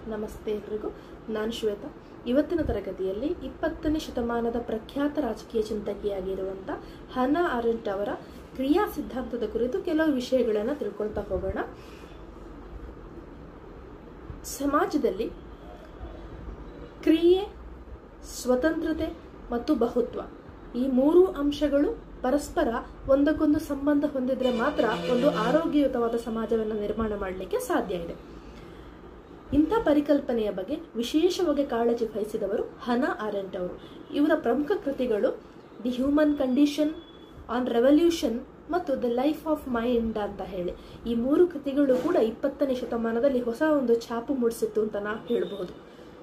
ನಮಸ್ತೆ ಎಲ್ರಿಗೂ ನಾನು ಶ್ವೇತಾ ಇವತ್ತಿನ ತರಗತಿಯಲ್ಲಿ ಇಪ್ಪತ್ತನೇ ಶತಮಾನದ ಪ್ರಖ್ಯಾತ ರಾಜಕೀಯ ಚಿಂತಕಿಯಾಗಿರುವಂಥ ಹನಾ ಅರೆಂಟ್ ಅವರ ಕ್ರಿಯಾ ಸಿದ್ಧಾಂತದ ಕುರಿತು ಕೆಲವು ವಿಷಯಗಳನ್ನು ತಿಳ್ಕೊಳ್ತಾ ಹೋಗೋಣ ಸಮಾಜದಲ್ಲಿ ಕ್ರಿಯೆ ಸ್ವತಂತ್ರತೆ ಮತ್ತು ಬಹುತ್ವ ಈ ಮೂರು ಅಂಶಗಳು ಪರಸ್ಪರ ಒಂದಕ್ಕೊಂದು ಸಂಬಂಧ ಹೊಂದಿದ್ರೆ ಮಾತ್ರ ಒಂದು ಆರೋಗ್ಯಯುತವಾದ ಸಮಾಜವನ್ನು ನಿರ್ಮಾಣ ಮಾಡಲಿಕ್ಕೆ ಸಾಧ್ಯ ಇದೆ ಇಂಥ ಪರಿಕಲ್ಪನೆಯ ಬಗ್ಗೆ ವಿಶೇಷವಾಗಿ ಕಾಳಜಿ ವಹಿಸಿದವರು ಹನಾ ಆರೆಂಟ್ ಅವರು ಇವರ ಪ್ರಮುಖ ಕೃತಿಗಳು the human condition on revolution ಮತ್ತು ದ ಲೈಫ್ ಆಫ್ ಮೈಂಡ್ ಅಂತ ಹೇಳಿ ಈ ಮೂರು ಕೃತಿಗಳು ಕೂಡ ಇಪ್ಪತ್ತನೇ ಶತಮಾನದಲ್ಲಿ ಹೊಸ ಒಂದು ಛಾಪು ಮೂಡಿಸಿತ್ತು ಅಂತ ನಾವು ಹೇಳಬಹುದು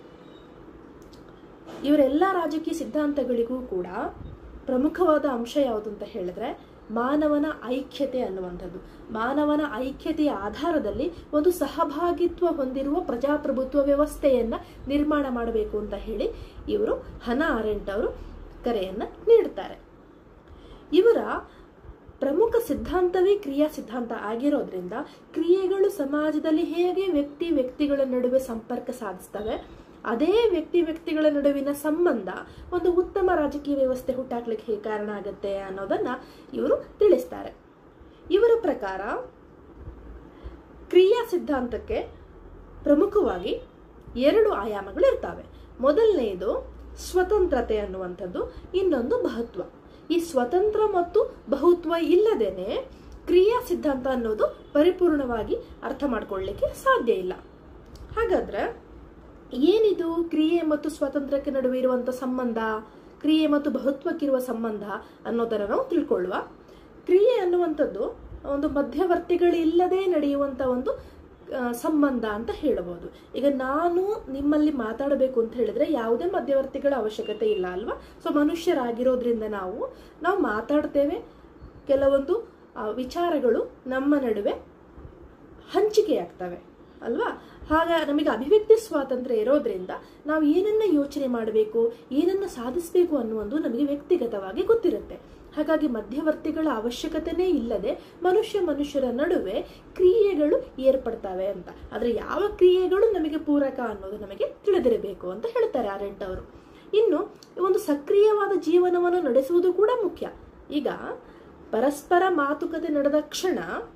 ಇವರೆಲ್ಲ ರಾಜಕೀಯ ಸಿದ್ಧಾಂತಗಳಿಗೂ ಕೂಡ ಪ್ರಮುಖವಾದ ಅಂಶ ಯಾವುದು ಅಂತ ಹೇಳಿದ್ರೆ ಮಾನವನ ಐಕ್ಯತೆ ಅನ್ನುವಂಥದ್ದು ಮಾನವನ ಐಕ್ಯತೆಯ ಆಧಾರದಲ್ಲಿ ಒಂದು ಸಹಭಾಗಿತ್ವ ಹೊಂದಿರುವ ಪ್ರಜಾಪ್ರಭುತ್ವ ವ್ಯವಸ್ಥೆಯನ್ನ ನಿರ್ಮಾಣ ಮಾಡಬೇಕು ಅಂತ ಹೇಳಿ ಇವರು ಹನಾ ಆರೆಂಟ್ ಅವರು ಕರೆಯನ್ನ ನೀಡ್ತಾರೆ ಇವರ ಪ್ರಮುಖ ಸಿದ್ಧಾಂತವೇ ಕ್ರಿಯಾ ಸಿದ್ಧಾಂತ ಆಗಿರೋದ್ರಿಂದ ಕ್ರಿಯೆಗಳು ಸಮಾಜದಲ್ಲಿ ಹೇಗೆ ವ್ಯಕ್ತಿ ವ್ಯಕ್ತಿಗಳ ನಡುವೆ ಸಂಪರ್ಕ ಸಾಧಿಸ್ತವೆ ಅದೇ ವ್ಯಕ್ತಿ ವ್ಯಕ್ತಿಗಳ ನಡುವಿನ ಸಂಬಂಧ ಒಂದು ಉತ್ತಮ ರಾಜಕೀಯ ವ್ಯವಸ್ಥೆ ಹುಟ್ಟಾಕ್ಲಿಕ್ಕೆ ಹೇಗೆ ಕಾರಣ ಆಗುತ್ತೆ ಅನ್ನೋದನ್ನ ಇವರು ತಿಳಿಸ್ತಾರೆ ಇವರ ಪ್ರಕಾರ ಕ್ರಿಯಾ ಸಿದ್ಧಾಂತಕ್ಕೆ ಪ್ರಮುಖವಾಗಿ ಎರಡು ಆಯಾಮಗಳು ಇರ್ತವೆ ಮೊದಲನೆಯದು ಸ್ವತಂತ್ರತೆ ಅನ್ನುವಂಥದ್ದು ಇನ್ನೊಂದು ಬಹುತ್ವ ಈ ಸ್ವತಂತ್ರ ಮತ್ತು ಬಹುತ್ವ ಇಲ್ಲದೇನೆ ಕ್ರಿಯಾ ಸಿದ್ಧಾಂತ ಅನ್ನೋದು ಪರಿಪೂರ್ಣವಾಗಿ ಅರ್ಥ ಮಾಡ್ಕೊಳ್ಳಿಕ್ಕೆ ಸಾಧ್ಯ ಇಲ್ಲ ಹಾಗಾದ್ರೆ ಏನಿದು ಕ್ರಿಯೆ ಮತ್ತು ಸ್ವಾತಂತ್ರ್ಯಕ್ಕೆ ನಡುವೆ ಇರುವಂತ ಸಂಬಂಧ ಕ್ರಿಯೆ ಮತ್ತು ಬಹುತ್ವಕ್ಕಿರುವ ಸಂಬಂಧ ಅನ್ನೋದನ್ನ ನಾವು ತಿಳ್ಕೊಳ್ಳುವ ಕ್ರಿಯೆ ಅನ್ನುವಂಥದ್ದು ಒಂದು ಮಧ್ಯವರ್ತಿಗಳಿಲ್ಲದೆ ನಡೆಯುವಂತ ಒಂದು ಸಂಬಂಧ ಅಂತ ಹೇಳಬಹುದು ಈಗ ನಾನು ನಿಮ್ಮಲ್ಲಿ ಮಾತಾಡಬೇಕು ಅಂತ ಹೇಳಿದ್ರೆ ಯಾವುದೇ ಮಧ್ಯವರ್ತಿಗಳ ಅವಶ್ಯಕತೆ ಇಲ್ಲ ಅಲ್ವಾ ಸೊ ಮನುಷ್ಯರಾಗಿರೋದ್ರಿಂದ ನಾವು ನಾವು ಮಾತಾಡ್ತೇವೆ ಕೆಲವೊಂದು ವಿಚಾರಗಳು ನಮ್ಮ ನಡುವೆ ಹಂಚಿಕೆಯಾಗ್ತವೆ ಅಲ್ವಾ ಹಾಗ ನಮಗೆ ಅಭಿವ್ಯಕ್ತಿ ಸ್ವಾತಂತ್ರ್ಯ ಇರೋದ್ರಿಂದ ನಾವು ಏನನ್ನ ಯೋಚನೆ ಮಾಡಬೇಕು ಏನನ್ನ ಸಾಧಿಸಬೇಕು ಅನ್ನುವುದು ನಮಗೆ ವ್ಯಕ್ತಿಗತವಾಗಿ ಗೊತ್ತಿರುತ್ತೆ ಹಾಗಾಗಿ ಮಧ್ಯವರ್ತಿಗಳ ಅವಶ್ಯಕತೆನೇ ಇಲ್ಲದೆ ಮನುಷ್ಯ ಮನುಷ್ಯರ ನಡುವೆ ಕ್ರಿಯೆಗಳು ಏರ್ಪಡ್ತವೆ ಅಂತ ಆದ್ರೆ ಯಾವ ಕ್ರಿಯೆಗಳು ನಮಗೆ ಪೂರಕ ಅನ್ನೋದು ನಮಗೆ ತಿಳಿದಿರಬೇಕು ಅಂತ ಹೇಳ್ತಾರೆ ಆರೆಂಟ್ ಅವರು ಇನ್ನು ಒಂದು ಸಕ್ರಿಯವಾದ ಜೀವನವನ್ನು ನಡೆಸುವುದು ಕೂಡ ಮುಖ್ಯ ಈಗ ಪರಸ್ಪರ ಮಾತುಕತೆ ನಡೆದ ಕ್ಷಣ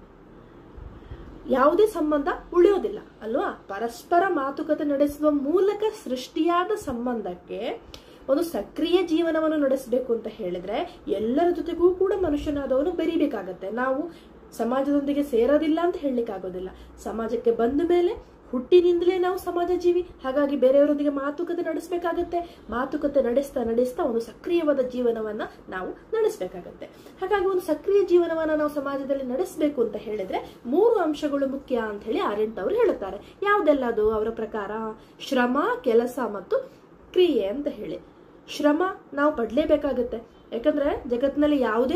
ಯಾವುದೇ ಸಂಬಂಧ ಉಳಿಯೋದಿಲ್ಲ ಅಲ್ವಾ ಪರಸ್ಪರ ಮಾತುಕತೆ ನಡೆಸುವ ಮೂಲಕ ಸೃಷ್ಟಿಯಾದ ಸಂಬಂಧಕ್ಕೆ ಒಂದು ಸಕ್ರಿಯ ಜೀವನವನ್ನು ನಡೆಸಬೇಕು ಅಂತ ಹೇಳಿದ್ರೆ ಎಲ್ಲರ ಜೊತೆಗೂ ಕೂಡ ಮನುಷ್ಯನಾದವನು ಬೆರಿಬೇಕಾಗತ್ತೆ ನಾವು ಸಮಾಜದೊಂದಿಗೆ ಸೇರೋದಿಲ್ಲ ಅಂತ ಹೇಳಲಿಕ್ಕಾಗೋದಿಲ್ಲ ಸಮಾಜಕ್ಕೆ ಬಂದ ಮೇಲೆ ಹುಟ್ಟಿನಿಂದಲೇ ನಾವು ಸಮಾಜ ಜೀವಿ ಹಾಗಾಗಿ ಬೇರೆಯವರೊಂದಿಗೆ ಮಾತುಕತೆ ನಡೆಸಬೇಕಾಗತ್ತೆ ಮಾತುಕತೆ ನಡೆಸ್ತಾ ನಡೆಸ್ತಾ ಒಂದು ಸಕ್ರಿಯವಾದ ಜೀವನವನ್ನ ನಾವು ನಡೆಸಬೇಕಾಗತ್ತೆ ಹಾಗಾಗಿ ಒಂದು ಸಕ್ರಿಯ ಜೀವನವನ್ನ ನಾವು ಸಮಾಜದಲ್ಲಿ ನಡೆಸಬೇಕು ಅಂತ ಹೇಳಿದ್ರೆ ಮೂರು ಅಂಶಗಳು ಮುಖ್ಯ ಅಂತ ಹೇಳಿ ಆರೆಂಟ್ ಅವರು ಹೇಳುತ್ತಾರೆ ಯಾವುದೆಲ್ಲ ಅದು ಅವರ ಪ್ರಕಾರ ಶ್ರಮ ಕೆಲಸ ಮತ್ತು ಕ್ರಿಯೆ ಅಂತ ಹೇಳಿ ಶ್ರಮ ನಾವು ಪಡ್ಲೇಬೇಕಾಗತ್ತೆ ಯಾಕಂದ್ರೆ ಜಗತ್ತಿನಲ್ಲಿ ಯಾವುದೇ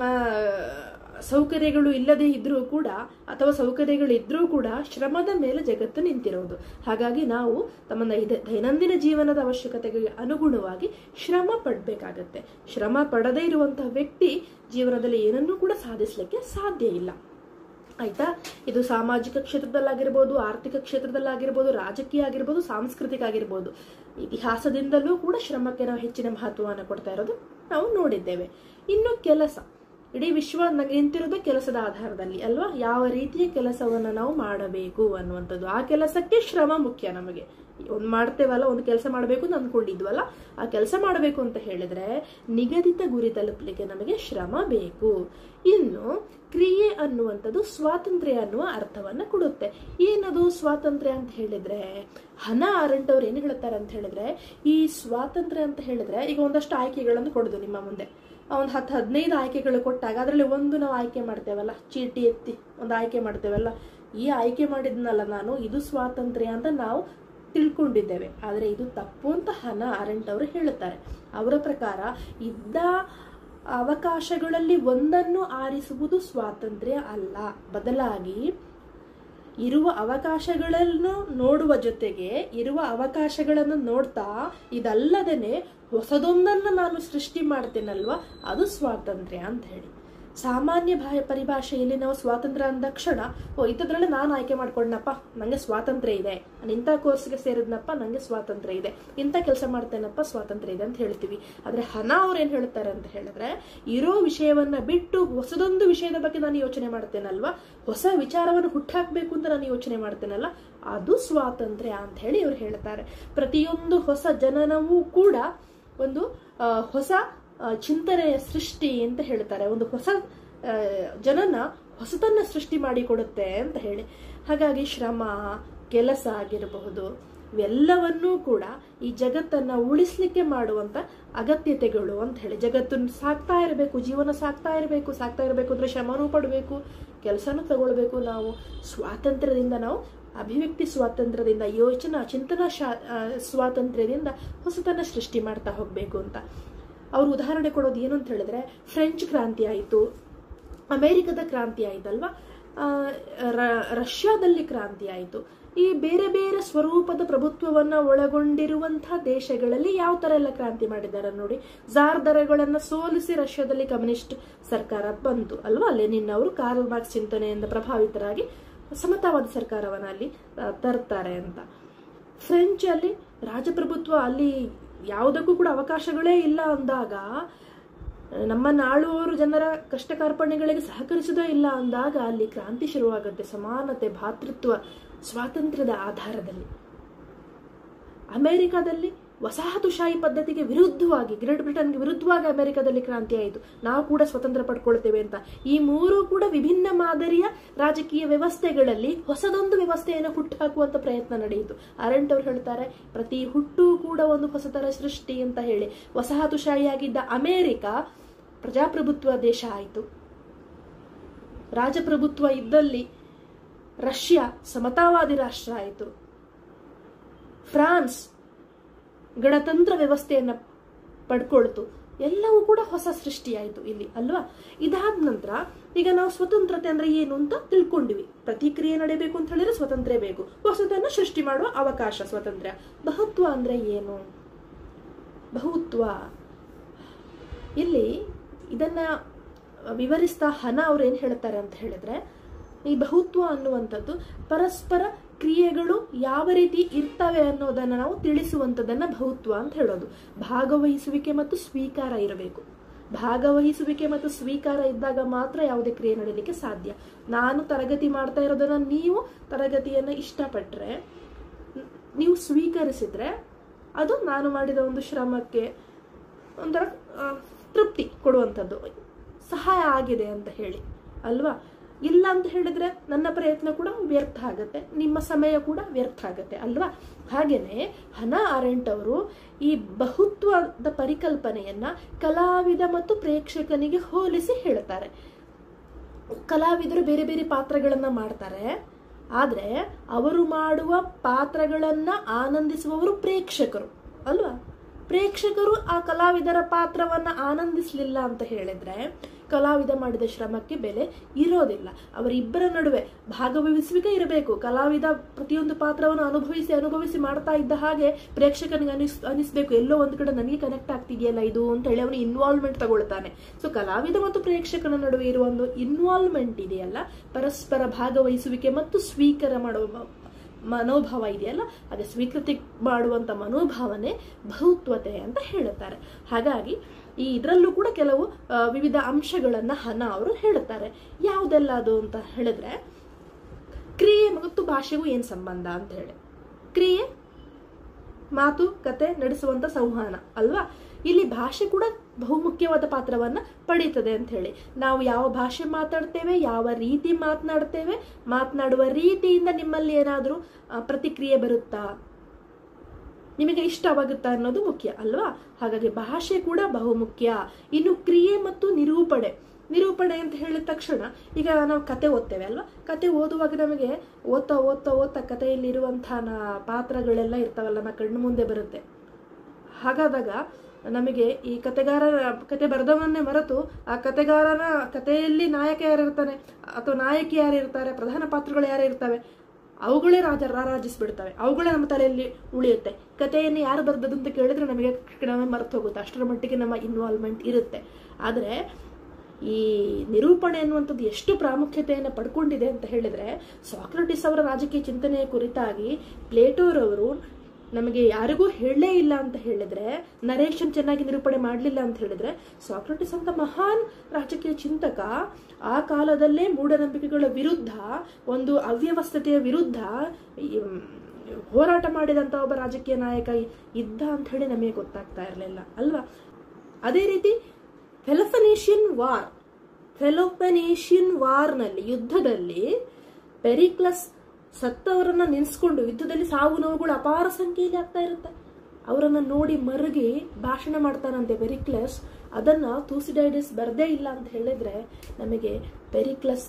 ಸೌಕರ್ಯಗಳು ಇಲ್ಲದೆ ಇದ್ರೂ ಕೂಡ ಅಥವಾ ಸೌಕರ್ಯಗಳು ಇದ್ರೂ ಕೂಡ ಶ್ರಮದ ಮೇಲೆ ಜಗತ್ತು ನಿಂತಿರೋದು ಹಾಗಾಗಿ ನಾವು ತಮ್ಮ ದೈನಂದಿನ ಜೀವನದ ಅವಶ್ಯಕತೆಗೆ ಅನುಗುಣವಾಗಿ ಶ್ರಮ ಪಡಬೇಕಾಗತ್ತೆ ಶ್ರಮ ಪಡದೇ ಇರುವಂತಹ ವ್ಯಕ್ತಿ ಜೀವನದಲ್ಲಿ ಏನನ್ನೂ ಕೂಡ ಸಾಧಿಸಲಿಕ್ಕೆ ಸಾಧ್ಯ ಇಲ್ಲ ಆಯ್ತಾ ಇದು ಸಾಮಾಜಿಕ ಕ್ಷೇತ್ರದಲ್ಲಾಗಿರ್ಬೋದು ಆರ್ಥಿಕ ಕ್ಷೇತ್ರದಲ್ಲಾಗಿರ್ಬೋದು ರಾಜಕೀಯ ಆಗಿರ್ಬೋದು ಸಾಂಸ್ಕೃತಿಕ ಆಗಿರ್ಬೋದು ಇತಿಹಾಸದಿಂದಲೂ ಕೂಡ ಶ್ರಮಕ್ಕೆ ನಾವು ಹೆಚ್ಚಿನ ಮಹತ್ವವನ್ನು ಕೊಡ್ತಾ ಇರೋದು ನಾವು ನೋಡಿದ್ದೇವೆ ಇನ್ನು ಕೆಲಸ ಇಡೀ ವಿಶ್ವ ನಿಂತಿರೋದೇ ಕೆಲಸದ ಆಧಾರದಲ್ಲಿ ಅಲ್ವಾ ಯಾವ ರೀತಿಯ ಕೆಲಸವನ್ನ ನಾವು ಮಾಡಬೇಕು ಅನ್ನುವಂಥದ್ದು ಆ ಕೆಲಸಕ್ಕೆ ಶ್ರಮ ಮುಖ್ಯ ನಮಗೆ ಒಂದು ಮಾಡ್ತೇವಲ್ಲ ಒಂದು ಕೆಲಸ ಮಾಡಬೇಕು ಅಂತ ಅಂದ್ಕೊಂಡಿದ್ವಲ್ಲ ಆ ಕೆಲಸ ಮಾಡಬೇಕು ಅಂತ ಹೇಳಿದ್ರೆ ನಿಗದಿತ ಗುರಿ ತಲುಪಲಿಕ್ಕೆ ನಮಗೆ ಶ್ರಮ ಬೇಕು ಇನ್ನು ಕ್ರಿಯೆ ಅನ್ನುವಂಥದ್ದು ಸ್ವಾತಂತ್ರ್ಯ ಅನ್ನುವ ಅರ್ಥವನ್ನ ಕೊಡುತ್ತೆ ಏನದು ಸ್ವಾತಂತ್ರ್ಯ ಅಂತ ಹೇಳಿದ್ರೆ ಹನ ಆರೆಂಟ್ ಅವ್ರು ಏನು ಹೇಳ್ತಾರೆ ಅಂತ ಹೇಳಿದ್ರೆ ಈ ಸ್ವಾತಂತ್ರ್ಯ ಅಂತ ಹೇಳಿದ್ರೆ ಈಗ ಒಂದಷ್ಟು ಆಯ್ಕೆಗಳನ್ನು ಕೊಡುದು ನಿಮ್ಮ ಮುಂದೆ ಒಂದು ಹತ್ತು ಹದಿನೈದು ಆಯ್ಕೆಗಳು ಕೊಟ್ಟಾಗ ಅದರಲ್ಲಿ ಒಂದು ನಾವು ಆಯ್ಕೆ ಮಾಡ್ತೇವಲ್ಲ ಚೀಟಿ ಎತ್ತಿ ಒಂದು ಆಯ್ಕೆ ಮಾಡ್ತೇವಲ್ಲ ಈ ಆಯ್ಕೆ ಮಾಡಿದ್ನಲ್ಲ ನಾನು ಇದು ಸ್ವಾತಂತ್ರ್ಯ ಅಂತ ನಾವು ತಿಳ್ಕೊಂಡಿದ್ದೇವೆ ಆದರೆ ಇದು ತಪ್ಪು ಅಂತ ಹನ ಆರೆಂಟ್ ಅವರು ಹೇಳುತ್ತಾರೆ ಅವರ ಪ್ರಕಾರ ಇದ್ದ ಅವಕಾಶಗಳಲ್ಲಿ ಒಂದನ್ನು ಆರಿಸುವುದು ಸ್ವಾತಂತ್ರ್ಯ ಅಲ್ಲ ಬದಲಾಗಿ ಇರುವ ಅವಕಾಶಗಳನ್ನು ನೋಡುವ ಜೊತೆಗೆ ಇರುವ ಅವಕಾಶಗಳನ್ನು ನೋಡ್ತಾ ಇದಲ್ಲದೇನೆ ಹೊಸದೊಂದನ್ನು ನಾನು ಸೃಷ್ಟಿ ಮಾಡ್ತೇನಲ್ವಾ ಅದು ಸ್ವಾತಂತ್ರ್ಯ ಅಂತ ಹೇಳಿ ಸಾಮಾನ್ಯ ಭಾ ಪರಿಭಾಷೆಯಲ್ಲಿ ನಾವು ಸ್ವಾತಂತ್ರ್ಯ ಅಂದ ಕ್ಷಣ ಓ ಇಂಥದ್ರಲ್ಲಿ ನಾನು ಆಯ್ಕೆ ಮಾಡ್ಕೊಂಡನಪ್ಪ ನನಗೆ ಸ್ವಾತಂತ್ರ್ಯ ಇದೆ ನಾನು ಇಂಥ ಕೋರ್ಸ್ಗೆ ಸೇರಿದ್ನಪ್ಪ ನನಗೆ ಸ್ವಾತಂತ್ರ್ಯ ಇದೆ ಇಂಥ ಕೆಲಸ ಮಾಡ್ತೇನಪ್ಪ ಸ್ವಾತಂತ್ರ್ಯ ಇದೆ ಅಂತ ಹೇಳ್ತೀವಿ ಆದರೆ ಹಣ ಅವ್ರು ಏನು ಹೇಳ್ತಾರೆ ಅಂತ ಹೇಳಿದ್ರೆ ಇರೋ ವಿಷಯವನ್ನ ಬಿಟ್ಟು ಹೊಸದೊಂದು ವಿಷಯದ ಬಗ್ಗೆ ನಾನು ಯೋಚನೆ ಮಾಡ್ತೇನಲ್ವಾ ಹೊಸ ವಿಚಾರವನ್ನು ಹುಟ್ಟಾಕ್ಬೇಕು ಅಂತ ನಾನು ಯೋಚನೆ ಮಾಡ್ತೇನಲ್ಲ ಅದು ಸ್ವಾತಂತ್ರ್ಯ ಅಂತ ಹೇಳಿ ಇವ್ರು ಹೇಳ್ತಾರೆ ಪ್ರತಿಯೊಂದು ಹೊಸ ಜನನವೂ ಕೂಡ ಒಂದು ಆ, ಹೊಸ ಆ, ಚಿಂತನೆಯ ಸೃಷ್ಟಿ ಅಂತ ಹೇಳ್ತಾರೆ ಒಂದು ಹೊಸ ಆ, ಜನನ ಹೊಸತನ್ನ ಸೃಷ್ಟಿ ಮಾಡಿಕೊಡುತ್ತೆ ಅಂತ ಹೇಳಿ ಹಾಗಾಗಿ ಶ್ರಮ ಕೆಲಸ ಆಗಿರಬಹುದು ಇವೆಲ್ಲವನ್ನೂ ಕೂಡ ಈ ಜಗತ್ತನ್ನ ಉಳಿಸ್ಲಿಕ್ಕೆ ಮಾಡುವಂತ ಅಗತ್ಯತೆಗಳು ಅಂತ ಹೇಳಿ ಜಗತ್ತನ್ನು ಸಾಕ್ತಾ ಇರಬೇಕು ಜೀವನ ಸಾಕ್ತಾ ಇರಬೇಕು ಸಾಕ್ತಾ ಇರಬೇಕು ಅಂದ್ರೆ ಶ್ರಮನೂ ಪಡಬೇಕು ಕೆಲಸನೂ ತಗೊಳ್ಬೇಕು ನಾವು ಸ್ವಾತಂತ್ರ್ಯದಿಂದ ನಾವು ಅಭಿವ್ಯಕ್ತಿ ಸ್ವಾತಂತ್ರ್ಯದಿಂದ ಯೋಚನಾ ಚಿಂತನಾ ಶಾ ಆ, ಸ್ವಾತಂತ್ರ್ಯದಿಂದ ಹೊಸತನ್ನ ಸೃಷ್ಟಿ ಮಾಡ್ತಾ ಹೋಗ್ಬೇಕು ಅಂತ ಅವ್ರು ಉದಾಹರಣೆ ಕೊಡೋದು ಏನು ಅಂತ ಹೇಳಿದ್ರೆ ಫ್ರೆಂಚ್ ಕ್ರಾಂತಿ ಆಯಿತು ಅಮೆರಿಕದ ಕ್ರಾಂತಿ ಆಯ್ತಲ್ವಾ ಆ, ರ- ರಷ್ಯಾದಲ್ಲಿ ಕ್ರಾಂತಿ ಆಯಿತು ಈ ಬೇರೆ ಬೇರೆ ಸ್ವರೂಪದ ಪ್ರಭುತ್ವವನ್ನ ಒಳಗೊಂಡಿರುವಂತಹ ದೇಶಗಳಲ್ಲಿ ಯಾವ ತರ ಎಲ್ಲ ಕ್ರಾಂತಿ ಮಾಡಿದ್ದಾರೆ ನೋಡಿ ಜಾರ್ ದರಗಳನ್ನ ಸೋಲಿಸಿ ರಷ್ಯಾದಲ್ಲಿ ಕಮ್ಯುನಿಸ್ಟ್ ಸರ್ಕಾರ ಬಂತು ಅಲ್ವಾ ಲೆನಿನ್ ಅವರು ಕಾರ್ಲ್ ಮಾರ್ಕ್ಸ್ ಚಿಂತನೆಯಿಂದ ಪ್ರಭಾವಿತರಾಗಿ ಸಮತಾವಾದ ಸರ್ಕಾರವನ್ನ ಅಲ್ಲಿ ಆ, ತರ್ತಾರೆ ಅಂತ ಫ್ರೆಂಚ್ ಅಲ್ಲಿ ರಾಜಪ್ರಭುತ್ವ ಅಲ್ಲಿ ಯಾವುದಕ್ಕೂ ಕೂಡ ಅವಕಾಶಗಳೇ ಇಲ್ಲ ಅಂದಾಗ ನಮ್ಮನ್ನ ಆಳುವವರು ಜನರ ಕಷ್ಟ ಕಾರ್ಪಣ್ಯಗಳಿಗೆ ಸಹಕರಿಸೋದೇ ಇಲ್ಲ ಅಂದಾಗ ಅಲ್ಲಿ ಕ್ರಾಂತಿ ಶುರುವಾಗುತ್ತೆ ಸಮಾನತೆ ಭಾತೃತ್ವ ಸ್ವಾತಂತ್ರ್ಯದ ಆಧಾರದಲ್ಲಿ ಅಮೆರಿಕದಲ್ಲಿ ವಸಾಹತುಶಾಹಿ ಪದ್ಧತಿಗೆ ವಿರುದ್ಧವಾಗಿ ಗ್ರೇಟ್ ಬ್ರಿಟನ್ಗೆ ವಿರುದ್ಧವಾಗಿ ಅಮೆರಿಕದಲ್ಲಿ ಕ್ರಾಂತಿ ಆಯಿತು ನಾವು ಕೂಡ ಸ್ವತಂತ್ರ ಪಡ್ಕೊಳ್ತೇವೆ ಅಂತ ಈ ಮೂರು ಕೂಡ ವಿಭಿನ್ನ ಮಾದರಿಯ ರಾಜಕೀಯ ವ್ಯವಸ್ಥೆಗಳಲ್ಲಿ ಹೊಸದೊಂದು ವ್ಯವಸ್ಥೆಯನ್ನು ಹುಟ್ಟುಹಾಕುವಂತ ಪ್ರಯತ್ನ ನಡೆಯಿತು ಅರೆಂಟ್ ಅವ್ರು ಹೇಳ್ತಾರೆ ಪ್ರತಿ ಹುಟ್ಟು ಕೂಡ ಒಂದು ಹೊಸತರ ಸೃಷ್ಟಿ ಅಂತ ಹೇಳಿ ವಸಾಹತುಶಾಹಿಯಾಗಿದ್ದ ಅಮೆರಿಕ ಪ್ರಜಾಪ್ರಭುತ್ವ ದೇಶ ಆಯಿತು ರಾಜಪ್ರಭುತ್ವ ಇದ್ದಲ್ಲಿ ರಷ್ಯಾ ಸಮತಾವಾದಿ ರಾಷ್ಟ್ರ ಆಯಿತು ಫ್ರಾನ್ಸ್ ಗಣತಂತ್ರ ವ್ಯವಸ್ಥೆಯನ್ನ ಪಡ್ಕೊಳ್ತು ಎಲ್ಲವೂ ಕೂಡ ಹೊಸ ಸೃಷ್ಟಿಯಾಯಿತು ಇಲ್ಲಿ ಅಲ್ವಾ ಇದಾದ ನಂತರ ಈಗ ನಾವು ಸ್ವತಂತ್ರತೆ ಅಂದ್ರೆ ಏನು ಅಂತ ತಿಳ್ಕೊಂಡಿವಿ ಪ್ರತಿಕ್ರಿಯೆ ನಡೀಬೇಕು ಅಂತ ಹೇಳಿದ್ರೆ ಸ್ವಾತಂತ್ರ್ಯ ಬೇಕು ಹೊಸದನ್ನ ಸೃಷ್ಟಿ ಮಾಡುವ ಅವಕಾಶ ಸ್ವಾತಂತ್ರ್ಯ ಬಹುತ್ವ ಅಂದ್ರೆ ಏನು ಬಹುತ್ವ ಇಲ್ಲಿ ಇದನ್ನ ವಿವರಿಸ್ತಾ ಹನ ಅವ್ರು ಏನ್ ಹೇಳ್ತಾರೆ ಅಂತ ಹೇಳಿದ್ರೆ ಈ ಬಹುತ್ವ ಅನ್ನುವಂಥದ್ದು ಪರಸ್ಪರ ಕ್ರಿಯೆಗಳು ಯಾವ ರೀತಿ ಇರ್ತವೆ ಅನ್ನೋದನ್ನ ನಾವು ತಿಳಿಸುವಂಥದ್ದನ್ನ ಬಹುತ್ವ ಅಂತ ಹೇಳೋದು ಭಾಗವಹಿಸುವಿಕೆ ಮತ್ತು ಸ್ವೀಕಾರ ಇರಬೇಕು ಭಾಗವಹಿಸುವಿಕೆ ಮತ್ತು ಸ್ವೀಕಾರ ಇದ್ದಾಗ ಮಾತ್ರ ಯಾವುದೇ ಕ್ರಿಯೆ ನಡೀಲಿಕ್ಕೆ ಸಾಧ್ಯ ನಾನು ತರಗತಿ ಮಾಡ್ತಾ ಇರೋದನ್ನ ನೀವು ತರಗತಿಯನ್ನ ಇಷ್ಟಪಟ್ರೆ ನ್- ನೀವು ಸ್ವೀಕರಿಸಿದ್ರೆ ಅದು ನಾನು ಮಾಡಿದ ಒಂದು ಶ್ರಮಕ್ಕೆ ಒಂಥರ ಆ, ತೃಪ್ತಿ ಕೊಡುವಂಥದ್ದು ಸಹಾಯ ಆಗಿದೆ ಅಂತ ಹೇಳಿ ಅಲ್ವಾ ಇಲ್ಲ ಅಂತ ಹೇಳಿದ್ರೆ ನನ್ನ ಪ್ರಯತ್ನ ಕೂಡ ವ್ಯರ್ಥ ಆಗುತ್ತೆ ನಿಮ್ಮ ಸಮಯ ಕೂಡ ವ್ಯರ್ಥ ಆಗುತ್ತೆ ಅಲ್ವಾ ಹಾಗೇನೆ ಹನ ಆರೆಂಟ್ ಅವರು ಈ ಬಹುತ್ವದ ಪರಿಕಲ್ಪನೆಯನ್ನ ಕಲಾವಿದ ಮತ್ತು ಪ್ರೇಕ್ಷಕನಿಗೆ ಹೋಲಿಸಿ ಹೇಳ್ತಾರೆ ಕಲಾವಿದರು ಬೇರೆ ಬೇರೆ ಪಾತ್ರಗಳನ್ನ ಮಾಡ್ತಾರೆ ಆದ್ರೆ ಅವರು ಮಾಡುವ ಪಾತ್ರಗಳನ್ನ ಆನಂದಿಸುವವರು ಪ್ರೇಕ್ಷಕರು ಅಲ್ವಾ ಪ್ರೇಕ್ಷಕರು ಆ ಕಲಾವಿದರ ಪಾತ್ರವನ್ನ ಆನಂದಿಸಲಿಲ್ಲ ಅಂತ ಹೇಳಿದ್ರೆ ಕಲಾವಿದ ಮಾಡಿದ ಶ್ರಮಕ್ಕೆ ಬೆಲೆ ಇರೋದಿಲ್ಲ ಅವರಿಬ್ಬರ ನಡುವೆ ಭಾಗವಹಿಸುವಿಕೆ ಇರಬೇಕು ಕಲಾವಿದ ಪ್ರತಿಯೊಂದು ಪಾತ್ರವನ್ನು ಅನುಭವಿಸಿ ಅನುಭವಿಸಿ ಮಾಡ್ತಾ ಇದ್ದ ಹಾಗೆ ಪ್ರೇಕ್ಷಕನಿಗೆ ಅನಿಸ್ ಅನಿಸ್ಬೇಕು ಎಲ್ಲೋ ಒಂದು ಕಡೆ ನನಗೆ ಕನೆಕ್ಟ್ ಆಗ್ತಿದೆಯಲ್ಲ ಇದು ಅಂತ ಹೇಳಿ ಅವನು ಇನ್ವಾಲ್ವ್ಮೆಂಟ್ ತಗೊಳ್ತಾನೆ ಸೊ ಕಲಾವಿದ ಮತ್ತು ಪ್ರೇಕ್ಷಕನ ನಡುವೆ ಇರುವ ಒಂದು ಇನ್ವಾಲ್ವ್ಮೆಂಟ್ ಇದೆಯಲ್ಲ ಪರಸ್ಪರ ಭಾಗವಹಿಸುವಿಕೆ ಮತ್ತು ಸ್ವೀಕಾರ ಮಾಡುವ ಮ- ಮನೋಭಾವ ಇದೆಯಲ್ಲ ಅದೇ ಸ್ವೀಕೃತಿ ಮಾಡುವಂತ ಮನೋಭಾವನೆ ಬಹುತ್ವತೆ ಅಂತ ಹೇಳುತ್ತಾರೆ ಹಾಗಾಗಿ ಈ ಇದರಲ್ಲೂ ಕೂಡ ಕೆಲವು ಆ, ವಿವಿಧ ಅಂಶಗಳನ್ನ ಹನ ಅವರು ಹೇಳುತ್ತಾರೆ ಯಾವುದೆಲ್ಲ ಅದು ಅಂತ ಹೇಳಿದ್ರೆ ಕ್ರಿಯೆ ಮತ್ತು ಭಾಷೆಗೂ ಏನ್ ಸಂಬಂಧ ಅಂತ ಹೇಳಿ ಕ್ರಿಯೆ ಮಾತು ಕತೆ ನಡೆಸುವಂತ ಸಂವಹನ ಅಲ್ವಾ ಇಲ್ಲಿ ಭಾಷೆ ಕೂಡ ಬಹುಮುಖ್ಯವಾದ ಪಾತ್ರವನ್ನ ಪಡೀತದೆ ಅಂತ ಹೇಳಿ ನಾವು ಯಾವ ಭಾಷೆ ಮಾತಾಡ್ತೇವೆ ಯಾವ ರೀತಿ ಮಾತನಾಡ್ತೇವೆ ಮಾತನಾಡುವ ರೀತಿಯಿಂದ ನಿಮ್ಮಲ್ಲಿ ಏನಾದರೂ ಪ್ರತಿಕ್ರಿಯೆ ಬರುತ್ತಾ ನಿಮಗೆ ಇಷ್ಟವಾಗುತ್ತಾ ಅನ್ನೋದು ಮುಖ್ಯ ಅಲ್ವಾ ಹಾಗಾಗಿ ಭಾಷೆ ಕೂಡ ಬಹುಮುಖ್ಯ ಇನ್ನು ಕ್ರಿಯೆ ಮತ್ತು ನಿರೂಪಣೆ ನಿರೂಪಣೆ ಅಂತ ಹೇಳಿದ ತಕ್ಷಣ ಈಗ ನಾವು ಕತೆ ಓದ್ತೇವೆ ಅಲ್ವಾ ಕತೆ ಓದುವಾಗ ನಮಗೆ ಓದ್ತಾ ಓದ್ತಾ ಓದ್ತಾ ಕಥೆಯಲ್ಲಿರುವಂತಹ ನ- ಪಾತ್ರಗಳೆಲ್ಲ ಇರ್ತಾವಲ್ಲ ನಮ್ಮ ಕಣ್ಣು ಮುಂದೆ ಬರುತ್ತೆ ಹಾಗಾದಾಗ ನಮಗೆ ಈ ಕತೆಗಾರರ ಕತೆ ಬರೆದವನ್ನೇ ಮರೆತು ಆ ಕತೆಗಾರನ ಕಥೆಯಲ್ಲಿ ನಾಯಕ ಯಾರಿರ್ತಾನೆ ಅಥವಾ ನಾಯಕಿ ಯಾರಿರ್ತಾರೆ ಪ್ರಧಾನ ಪಾತ್ರಗಳು ಯಾರು ಇರ್ತವೆ ಅವುಗಳೇ ರಾಜ ರಾರಾಜಿಸ್ಬಿಡ್ತವೆ ಅವುಗಳೇ ನಮ್ಮ ತಲೆಯಲ್ಲಿ ಉಳಿಯುತ್ತೆ ಕಥೆಯನ್ನು ಯಾರು ಬರ್ದದ್ದು ಅಂತ ಕೇಳಿದ್ರೆ ನಮಗೆ ನಮಗೆ ಮರೆತು ಹೋಗುತ್ತೆ ಅಷ್ಟರ ಮಟ್ಟಿಗೆ ನಮ್ಮ ಇನ್ವಾಲ್ವ್ಮೆಂಟ್ ಇರುತ್ತೆ ಆದರೆ ಈ ನಿರೂಪಣೆ ಅನ್ನುವಂಥದ್ದು ಎಷ್ಟು ಪ್ರಾಮುಖ್ಯತೆಯನ್ನು ಪಡ್ಕೊಂಡಿದೆ ಅಂತ ಹೇಳಿದ್ರೆ ಸಾಕ್ರಟಿಸ್ ಅವರ ರಾಜಕೀಯ ಚಿಂತನೆಯ ಕುರಿತಾಗಿ ಪ್ಲೇಟೋರವರು ನಮಗೆ ಯಾರಿಗೂ ಹೇಳಲೇ ಇಲ್ಲ ಅಂತ ಹೇಳಿದ್ರೆ ನರೇಶನ್ ಚೆನ್ನಾಗಿ ನಿರೂಪಣೆ ಮಾಡಲಿಲ್ಲ ಅಂತ ಹೇಳಿದ್ರೆ ಸಾಕ್ರಟಿಸ್ ಅಂತ ಮಹಾನ್ ರಾಜಕೀಯ ಚಿಂತಕ ಆ ಕಾಲದಲ್ಲೇ ಮೂಢನಂಬಿಕೆಗಳ ವಿರುದ್ಧ ಒಂದು ಅವ್ಯವಸ್ಥತೆಯ ವಿರುದ್ಧ ಈ, ಮ್, ಹೋರಾಟ ಮಾಡಿದಂತ ಒಬ್ಬ ರಾಜಕೀಯ ನಾಯಕ ಇದ್ದ ಅಂತ ಹೇಳಿ ನಮಗೆ ಗೊತ್ತಾಗ್ತಾ ಇರಲಿಲ್ಲ ಅಲ್ವಾ ಅದೇ ರೀತಿ ಫೆಲಫನೇಷಿಯನ್ ವಾರ್ ಫೆಲೋಪನೇಷಿಯನ್ ವಾರ್ನಲ್ಲಿ ಯುದ್ಧದಲ್ಲಿ ಪೆರಿಕ್ಲಸ್ ಸತ್ತವರನ್ನ ನೆನೆಸ್ಕೊಂಡು ಯುದ್ಧದಲ್ಲಿ ಸಾವು ನೋವುಗಳು ಅಪಾರ ಸಂಖ್ಯೆಯಲ್ಲಿ ಆಗ್ತಾ ಇರುತ್ತೆ ಅವರನ್ನ ನೋಡಿ ಮರುಗಿ ಭಾಷಣ ಮಾಡ್ತಾರಂತೆ ಪೆರಿಕ್ಲಸ್ ಅದನ್ನ ತೂಸಿಡೈಡಸ್ ಬರದೇ ಇಲ್ಲ ಅಂತ ಹೇಳಿದ್ರೆ ನಮಗೆ ಪೆರಿಕ್ಲಸ್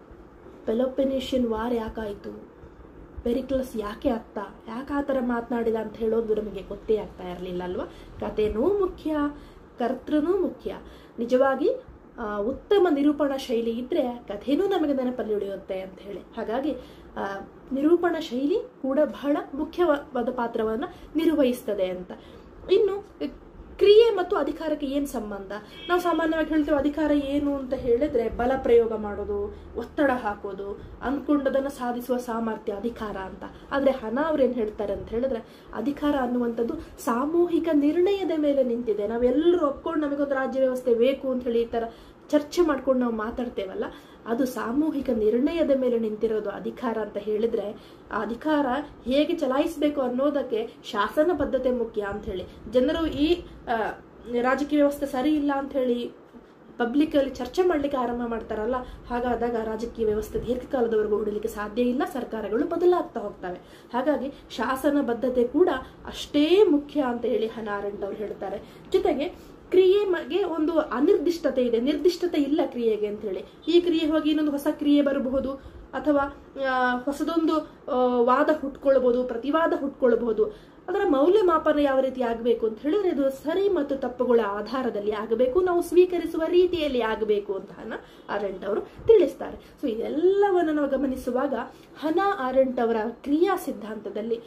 ಪೆಲೋಪೆನೇಷಿಯನ್ ವಾರ್ ಯಾಕಾಯ್ತು ಪೆರಿಕ್ಲಸ್ ಯಾಕೆ ಅತ್ತ ಯಾಕೆ ಆ ಥರ ಮಾತನಾಡಿದ ಅಂತ ಹೇಳೋದು ನಮಗೆ ಗೊತ್ತೇ ಆಗ್ತಾ ಇರಲಿಲ್ಲ ಅಲ್ವಾ ಕಥೆನೂ ಮುಖ್ಯ ಕರ್ತೃನೂ ಮುಖ್ಯ ನಿಜವಾಗಿ ಆ, ಉತ್ತಮ ನಿರೂಪಣಾ ಶೈಲಿ ಇದ್ರೆ ಕಥೆನೂ ನಮಗೆ ನೆನಪಲ್ಲಿ ಉಳಿಯುತ್ತೆ ಅಂತ ಹೇಳಿ ಹಾಗಾಗಿ ಆ, ನಿರೂಪಣಾ ಶೈಲಿ ಕೂಡ ಬಹಳ ಮುಖ್ಯವಾದ ಪಾತ್ರವನ್ನು ನಿರ್ವಹಿಸ್ತದೆ ಅಂತ ಇನ್ನು ಕ್ರಿಯೆ ಮತ್ತು ಅಧಿಕಾರಕ್ಕೆ ಏನು ಸಂಬಂಧ ನಾವು ಸಾಮಾನ್ಯವಾಗಿ ಹೇಳ್ತೇವೆ ಅಧಿಕಾರ ಏನು ಅಂತ ಹೇಳಿದ್ರೆ ಬಲ ಪ್ರಯೋಗ ಮಾಡೋದು ಒತ್ತಡ ಹಾಕೋದು ಅಂದ್ಕೊಂಡದನ್ನು ಸಾಧಿಸುವ ಸಾಮರ್ಥ್ಯ ಅಧಿಕಾರ ಅಂತ ಆದ್ರೆ ಹಣ ಅವ್ರೇನ್ ಹೇಳ್ತಾರೆ ಅಂತ ಹೇಳಿದ್ರೆ ಅಧಿಕಾರ ಅನ್ನುವಂಥದ್ದು ಸಾಮೂಹಿಕ ನಿರ್ಣಯದ ಮೇಲೆ ನಿಂತಿದೆ ನಾವೆಲ್ಲರೂ ಒಪ್ಕೊಂಡು ನಮಗೊಂದು ರಾಜ್ಯ ವ್ಯವಸ್ಥೆ ಬೇಕು ಅಂತ ಹೇಳಿ ಈ ತರ ಚರ್ಚೆ ಮಾಡ್ಕೊಂಡು ನಾವು ಮಾತಾಡ್ತೇವಲ್ಲ ಅದು ಸಾಮೂಹಿಕ ನಿರ್ಣಯದ ಮೇಲೆ ನಿಂತಿರೋದು ಅಧಿಕಾರ ಅಂತ ಹೇಳಿದ್ರೆ ಆ ಅಧಿಕಾರ ಹೇಗೆ ಚಲಾಯಿಸಬೇಕು ಅನ್ನೋದಕ್ಕೆ ಶಾಸನ ಬದ್ಧತೆ ಮುಖ್ಯ ಅಂತ ಹೇಳಿ ಜನರು ಈ ಆ, ರಾಜಕೀಯ ವ್ಯವಸ್ಥೆ ಸರಿ ಇಲ್ಲ ಅಂತ ಹೇಳಿ ಪಬ್ಲಿಕ್ ಅಲ್ಲಿ ಚರ್ಚೆ ಮಾಡ್ಲಿಕ್ಕೆ ಆರಂಭ ಮಾಡ್ತಾರಲ್ಲ ಹಾಗಾದಾಗ ರಾಜಕೀಯ ವ್ಯವಸ್ಥೆ ದೀರ್ಘಕಾಲದವರೆಗೂ ಉಳಿಲಿಕ್ಕೆ ಸಾಧ್ಯ ಇಲ್ಲ ಸರ್ಕಾರಗಳು ಬದಲಾಗ್ತಾ ಹೋಗ್ತವೆ ಹಾಗಾಗಿ ಶಾಸನ ಬದ್ಧತೆ ಕೂಡ ಅಷ್ಟೇ ಮುಖ್ಯ ಅಂತ ಹೇಳಿ ಹನಾರೆಂಟ್ ಅವ್ರು ಹೇಳ್ತಾರೆ ಜೊತೆಗೆ ಕ್ರಿಯೆಗೆ ಒಂದು ಅನಿರ್ದಿಷ್ಟತೆ ಇದೆ ನಿರ್ದಿಷ್ಟತೆ ಇಲ್ಲ ಕ್ರಿಯೆಗೆ ಅಂತ ಹೇಳಿ ಈ ಕ್ರಿಯೆ ಹೋಗಿ ಇನ್ನೊಂದು ಹೊಸ ಕ್ರಿಯೆ ಬರಬಹುದು ಅಥವಾ ಆ, ಹೊಸದೊಂದು ಆ, ವಾದ ಹುಟ್ಕೊಳ್ಬಹುದು ಪ್ರತಿವಾದ ಹುಟ್ಕೊಳ್ಬಹುದು ಅದರ ಮೌಲ್ಯಮಾಪನ ಯಾವ ರೀತಿ ಆಗಬೇಕು ಅಂತ ಹೇಳಿದ್ರೆ ಇದು ಸರಿ ಮತ್ತು ತಪ್ಪುಗಳ ಆಧಾರದಲ್ಲಿ ಆಗಬೇಕು ನಾವು ಸ್ವೀಕರಿಸುವ ರೀತಿಯಲ್ಲಿ ಆಗಬೇಕು ಅಂತ ಹನ ಆರೆಂಟ್ ಅವರು ತಿಳಿಸ್ತಾರೆ ಸೊ ಇದೆಲ್ಲವನ್ನು ನಾವು ಗಮನಿಸುವಾಗ ಹನ ಆರೆಂಟ್ ಅವರ ಕ್ರಿಯಾ ಸಿದ್ಧಾಂತದಲ್ಲಿ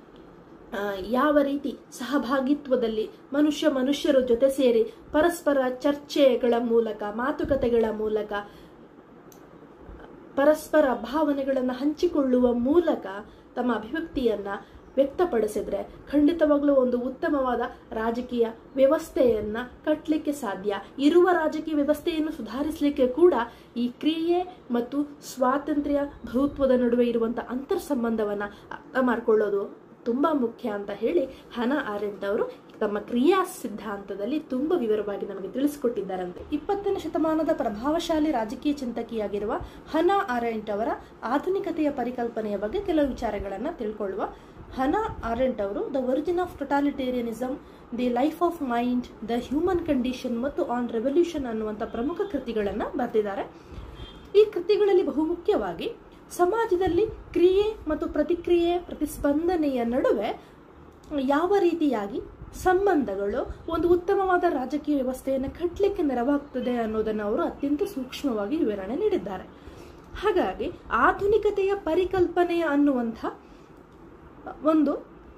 ಆ, ಯಾವ ರೀತಿ ಸಹಭಾಗಿತ್ವದಲ್ಲಿ ಮನುಷ್ಯ ಮನುಷ್ಯರ ಜೊತೆ ಸೇರಿ ಪರಸ್ಪರ ಚರ್ಚೆಗಳ ಮೂಲಕ ಮಾತುಕತೆಗಳ ಮೂಲಕ ಪರಸ್ಪರ ಭಾವನೆಗಳನ್ನು ಹಂಚಿಕೊಳ್ಳುವ ಮೂಲಕ ತಮ್ಮ ಅಭಿವ್ಯಕ್ತಿಯನ್ನ ವ್ಯಕ್ತಪಡಿಸಿದ್ರೆ ಖಂಡಿತವಾಗ್ಲೂ ಒಂದು ಉತ್ತಮವಾದ ರಾಜಕೀಯ ವ್ಯವಸ್ಥೆಯನ್ನ ಕಟ್ಟಲಿಕ್ಕೆ ಸಾಧ್ಯ ಇರುವ ರಾಜಕೀಯ ವ್ಯವಸ್ಥೆಯನ್ನು ಸುಧಾರಿಸಲಿಕ್ಕೆ ಕೂಡ ಈ ಕ್ರಿಯೆ ಮತ್ತು ಸ್ವಾತಂತ್ರ್ಯ ಬಹುತ್ವದ ನಡುವೆ ಇರುವಂತ ಅಂತರ್ ಸಂಬಂಧವನ್ನ ಅರ್ಥ ಮಾಡ್ಕೊಳ್ಳೋದು ತುಂಬಾ ಮುಖ್ಯ ಅಂತ ಹೇಳಿ ಹನ ಆರೆಂಟ್ ಅವರು ತಮ್ಮ ಕ್ರಿಯಾ ಸಿದ್ಧಾಂತದಲ್ಲಿ ತುಂಬಾ ವಿವರವಾಗಿ ನಮಗೆ ತಿಳಿಸಿಕೊಟ್ಟಿದ್ದಾರಂತೆ ಇಪ್ಪತ್ತನೇ ಶತಮಾನದ ಪ್ರಭಾವಶಾಲಿ ರಾಜಕೀಯ ಚಿಂತಕಿಯಾಗಿರುವ ಹನ ಆರೆಂಟ್ ಅವರ ಆಧುನಿಕತೆಯ ಪರಿಕಲ್ಪನೆಯ ಬಗ್ಗೆ ಕೆಲವು ವಿಚಾರಗಳನ್ನ ತಿಳ್ಕೊಳ್ಳುವ ಹನ ಆರೆಂಟ್ ಅವರು the origin of totalitarianism the life of mind the human condition ಮತ್ತು ಆನ್ ರೆವಲ್ಯೂಷನ್ ಅನ್ನುವಂಥ ಪ್ರಮುಖ ಕೃತಿಗಳನ್ನ ಬರೆದಿದ್ದಾರೆ ಈ ಕೃತಿಗಳಲ್ಲಿ ಬಹುಮುಖ್ಯವಾಗಿ ಸಮಾಜದಲ್ಲಿ ಕ್ರಿಯೆ ಮತ್ತು ಪ್ರತಿಕ್ರಿಯೆ ಪ್ರತಿಸ್ಪಂದನೆಯ ನಡುವೆ ಯಾವ ರೀತಿಯಾಗಿ ಸಂಬಂಧಗಳು ಒಂದು ಉತ್ತಮವಾದ ರಾಜಕೀಯ ವ್ಯವಸ್ಥೆಯನ್ನು ಕಟ್ಟಲಿಕ್ಕೆ ನೆರವಾಗ್ತದೆ ಅನ್ನೋದನ್ನು ಅವರು ಅತ್ಯಂತ ಸೂಕ್ಷ್ಮವಾಗಿ ವಿವರಣೆ ನೀಡಿದ್ದಾರೆ ಹಾಗಾಗಿ ಆಧುನಿಕತೆಯ ಪರಿಕಲ್ಪನೆಯ ಅನ್ನುವಂಥ ಒಂದು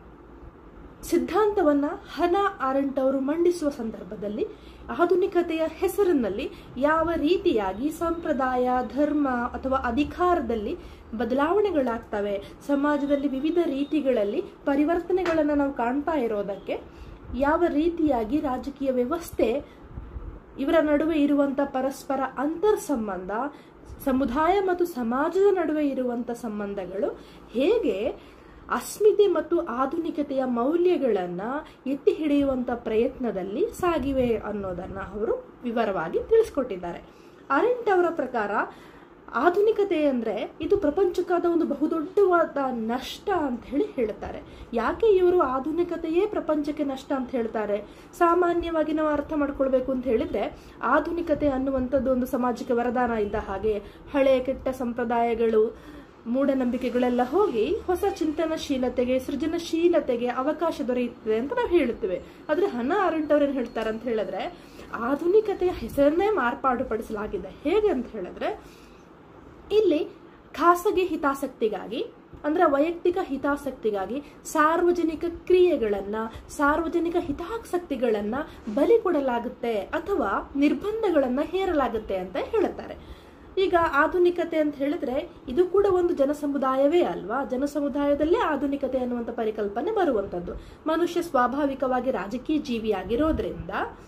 ಸಿದ್ಧಾಂತವನ್ನ ಹನ ಆರೆಂಟ್ ಅವರು ಮಂಡಿಸುವ ಸಂದರ್ಭದಲ್ಲಿ ಆಧುನಿಕತೆಯ ಹೆಸರಿನಲ್ಲಿ ಯಾವ ರೀತಿಯಾಗಿ ಸಂಪ್ರದಾಯ ಧರ್ಮ ಅಥವಾ ಅಧಿಕಾರದಲ್ಲಿ ಬದಲಾವಣೆಗಳಾಗ್ತವೆ ಸಮಾಜದಲ್ಲಿ ವಿವಿಧ ರೀತಿಗಳಲ್ಲಿ ಪರಿವರ್ತನೆಗಳನ್ನು ನಾವು ಕಾಣ್ತಾ ಇರೋದಕ್ಕೆ ಯಾವ ರೀತಿಯಾಗಿ ರಾಜಕೀಯ ವ್ಯವಸ್ಥೆ ಇವರ ನಡುವೆ ಇರುವಂತ ಪರಸ್ಪರ ಅಂತರ್ ಸಂಬಂಧ ಸಮುದಾಯ ಮತ್ತು ಸಮಾಜದ ನಡುವೆ ಇರುವಂತ ಸಂಬಂಧಗಳು ಹೇಗೆ ಅಸ್ಮಿತೆ ಮತ್ತು ಆಧುನಿಕತೆಯ ಮೌಲ್ಯಗಳನ್ನ ಎತ್ತಿ ಹಿಡಿಯುವಂತ ಪ್ರಯತ್ನದಲ್ಲಿ ಸಾಗಿವೆ ಅನ್ನೋದನ್ನ ಅವರು ವಿವರವಾಗಿ ತಿಳಿಸ್ಕೊಟ್ಟಿದ್ದಾರೆ ಅರೆಂಟ್ ಅವರ ಪ್ರಕಾರ ಆಧುನಿಕತೆ ಅಂದ್ರೆ ಇದು ಪ್ರಪಂಚಕ್ಕಾದ ಒಂದು ಬಹುದೊಡ್ಡವಾದ ನಷ್ಟ ಅಂತ ಹೇಳಿ ಹೇಳ್ತಾರೆ ಯಾಕೆ ಇವರು ಆಧುನಿಕತೆಯೇ ಪ್ರಪಂಚಕ್ಕೆ ನಷ್ಟ ಅಂತ ಹೇಳ್ತಾರೆ ಸಾಮಾನ್ಯವಾಗಿ ನಾವು ಅರ್ಥ ಮಾಡ್ಕೊಳ್ಬೇಕು ಅಂತ ಹೇಳಿದ್ರೆ ಆಧುನಿಕತೆ ಅನ್ನುವಂಥದ್ದು ಒಂದು ಸಮಾಜಕ್ಕೆ ವರದಾನ ಇದ್ದ ಹಾಗೆ ಹಳೆಯ ಕೆಟ್ಟ ಸಂಪ್ರದಾಯಗಳು ಮೂಢನಂಬಿಕೆಗಳೆಲ್ಲ ಹೋಗಿ ಹೊಸ ಚಿಂತನಶೀಲತೆಗೆ ಸೃಜನಶೀಲತೆಗೆ ಅವಕಾಶ ದೊರೆಯುತ್ತದೆ ಅಂತ ನಾವು ಹೇಳುತ್ತೇವೆ ಆದ್ರೆ ಹನ ಅರೆಂಟ್ ಅವ್ರೇನ್ ಹೇಳ್ತಾರೆ ಅಂತ ಹೇಳಿದ್ರೆ ಆಧುನಿಕತೆಯ ಹೆಸರನ್ನೇ ಮಾರ್ಪಾಡು ಪಡಿಸಲಾಗಿದೆ ಹೇಗೆ ಅಂತ ಹೇಳಿದ್ರೆ ಇಲ್ಲಿ ಖಾಸಗಿ ಹಿತಾಸಕ್ತಿಗಾಗಿ ಅಂದ್ರೆ ವೈಯಕ್ತಿಕ ಹಿತಾಸಕ್ತಿಗಾಗಿ ಸಾರ್ವಜನಿಕ ಕ್ರಿಯೆಗಳನ್ನ ಸಾರ್ವಜನಿಕ ಹಿತಾಸಕ್ತಿಗಳನ್ನ ಬಲಿ ಕೊಡಲಾಗುತ್ತೆ ಅಥವಾ ನಿರ್ಬಂಧಗಳನ್ನ ಹೇರಲಾಗುತ್ತೆ ಅಂತ ಹೇಳುತ್ತಾರೆ ಈಗ ಆಧುನಿಕತೆ ಅಂತ ಹೇಳಿದ್ರೆ ಇದು ಕೂಡ ಒಂದು ಜನಸಮುದಾಯವೇ ಅಲ್ವಾ ಜನಸಮುದಾಯದಲ್ಲೇ ಆಧುನಿಕತೆ ಅನ್ನುವಂಥ ಪರಿಕಲ್ಪನೆ ಬರುವಂಥದ್ದು ಮನುಷ್ಯ ಸ್ವಾಭಾವಿಕವಾಗಿ ರಾಜಕೀಯ ಜೀವಿಯಾಗಿರೋದ್ರಿಂದ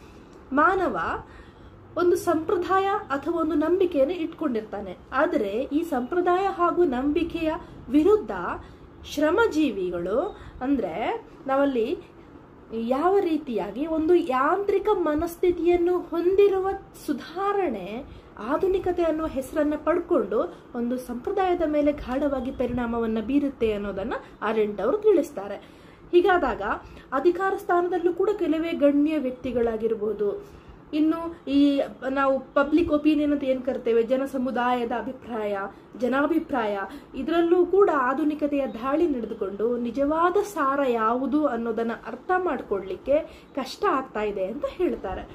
ಮಾನವ ಒಂದು ಸಂಪ್ರದಾಯ ಅಥವಾ ಒಂದು ನಂಬಿಕೆಯನ್ನು ಇಟ್ಕೊಂಡಿರ್ತಾನೆ ಆದರೆ ಈ ಸಂಪ್ರದಾಯ ಹಾಗೂ ನಂಬಿಕೆಯ ವಿರುದ್ಧ ಶ್ರಮಜೀವಿಗಳು ಅಂದ್ರೆ ನಾವಲ್ಲಿ ಯಾವ ರೀತಿಯಾಗಿ ಒಂದು ಯಾಂತ್ರಿಕ ಮನಸ್ಥಿತಿಯನ್ನು ಹೊಂದಿರುವ ಸುಧಾರಣೆ ಆಧುನಿಕತೆ ಅನ್ನುವ ಹೆಸರನ್ನ ಪಡ್ಕೊಂಡು ಒಂದು ಸಂಪ್ರದಾಯದ ಮೇಲೆ ಗಾಢವಾಗಿ ಪರಿಣಾಮವನ್ನ ಬೀರುತ್ತೆ ಅನ್ನೋದನ್ನ ಆರೆಂಟ್ ಅವರು ತಿಳಿಸ್ತಾರೆ ಹೀಗಾದಾಗ ಅಧಿಕಾರ ಸ್ಥಾನದಲ್ಲೂ ಕೂಡ ಕೆಲವೇ ಗಣ್ಯ ವ್ಯಕ್ತಿಗಳಾಗಿರ್ಬೋದು ಇನ್ನು ಈ ನಾವು ಪಬ್ಲಿಕ್ ಒಪಿನಿಯನ್ ಅಂತ ಏನ್ ಕರ್ತೇವೆ ಜನ ಸಮುದಾಯದ ಅಭಿಪ್ರಾಯ ಜನಾಭಿಪ್ರಾಯ ಇದರಲ್ಲೂ ಕೂಡ ಆಧುನಿಕತೆಯ ದಾಳಿ ನಡೆದುಕೊಂಡು ನಿಜವಾದ ಸಾರ ಯಾವುದು ಅನ್ನೋದನ್ನ ಅರ್ಥ ಮಾಡ್ಕೊಳ್ಳಿಕ್ಕೆ ಕಷ್ಟ ಆಗ್ತಾ ಇದೆ ಅಂತ ಹೇಳ್ತಾರೆ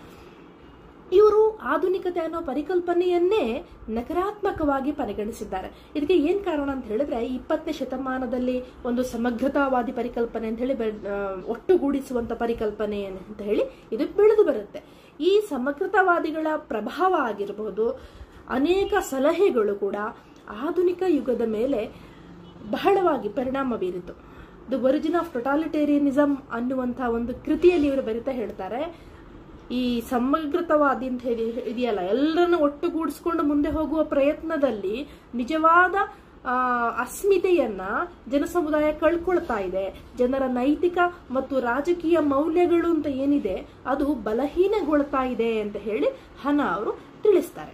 ಇವರು ಆಧುನಿಕತೆ ಅನ್ನೋ ಪರಿಕಲ್ಪನೆಯನ್ನೇ ನಕಾರಾತ್ಮಕವಾಗಿ ಪರಿಗಣಿಸಿದ್ದಾರೆ ಇದಕ್ಕೆ ಏನ್ ಕಾರಣ ಅಂತ ಹೇಳಿದ್ರೆ ಇಪ್ಪತ್ತನೇ ಶತಮಾನದಲ್ಲಿ ಒಂದು ಸಮಗ್ರತಾವಾದಿ ಪರಿಕಲ್ಪನೆ ಅಂತ ಹೇಳಿ ಬೆಳ್- ಆ, ಒಟ್ಟುಗೂಡಿಸುವಂತ ಪರಿಕಲ್ಪನೆ ಅಂತ ಹೇಳಿ ಇದು ಬೆಳೆದು ಬರುತ್ತೆ ಈ ಸಮಗ್ರತಾವಾದಿಗಳ ಪ್ರಭಾವ ಆಗಿರಬಹುದು ಅನೇಕ ಸಲಹೆಗಳು ಕೂಡ ಆಧುನಿಕ ಯುಗದ ಮೇಲೆ ಬಹಳವಾಗಿ ಪರಿಣಾಮ ಬೀರಿತು ದ ಒರಿಜಿನ್ ಆಫ್ ಟೊಟಾಲಿಟೇರಿಯನಿಸಮ್ ಅನ್ನುವಂತಹ ಒಂದು ಕೃತಿಯಲ್ಲಿ ಇವರು ಬರಿತಾ ಹೇಳ್ತಾರೆ ಈ ಸಮಗ್ರತವಾದಿ ಅಂತ ಹೇಳಿ ಇದೆಯಲ್ಲ ಎಲ್ಲರನ್ನ ಒಟ್ಟುಗೂಡಿಸ್ಕೊಂಡು ಮುಂದೆ ಹೋಗುವ ಪ್ರಯತ್ನದಲ್ಲಿ ನಿಜವಾದ ಆ, ಅಸ್ಮಿತೆಯನ್ನ ಜನಸಮುದಾಯ ಕಳ್ಕೊಳ್ತಾ ಇದೆ ಜನರ ನೈತಿಕ ಮತ್ತು ರಾಜಕೀಯ ಮೌಲ್ಯಗಳು ಅಂತ ಏನಿದೆ ಅದು ಬಲಹೀನಗೊಳ್ತಾ ಇದೆ ಅಂತ ಹೇಳಿ ಹನ ಅವರು ತಿಳಿಸ್ತಾರೆ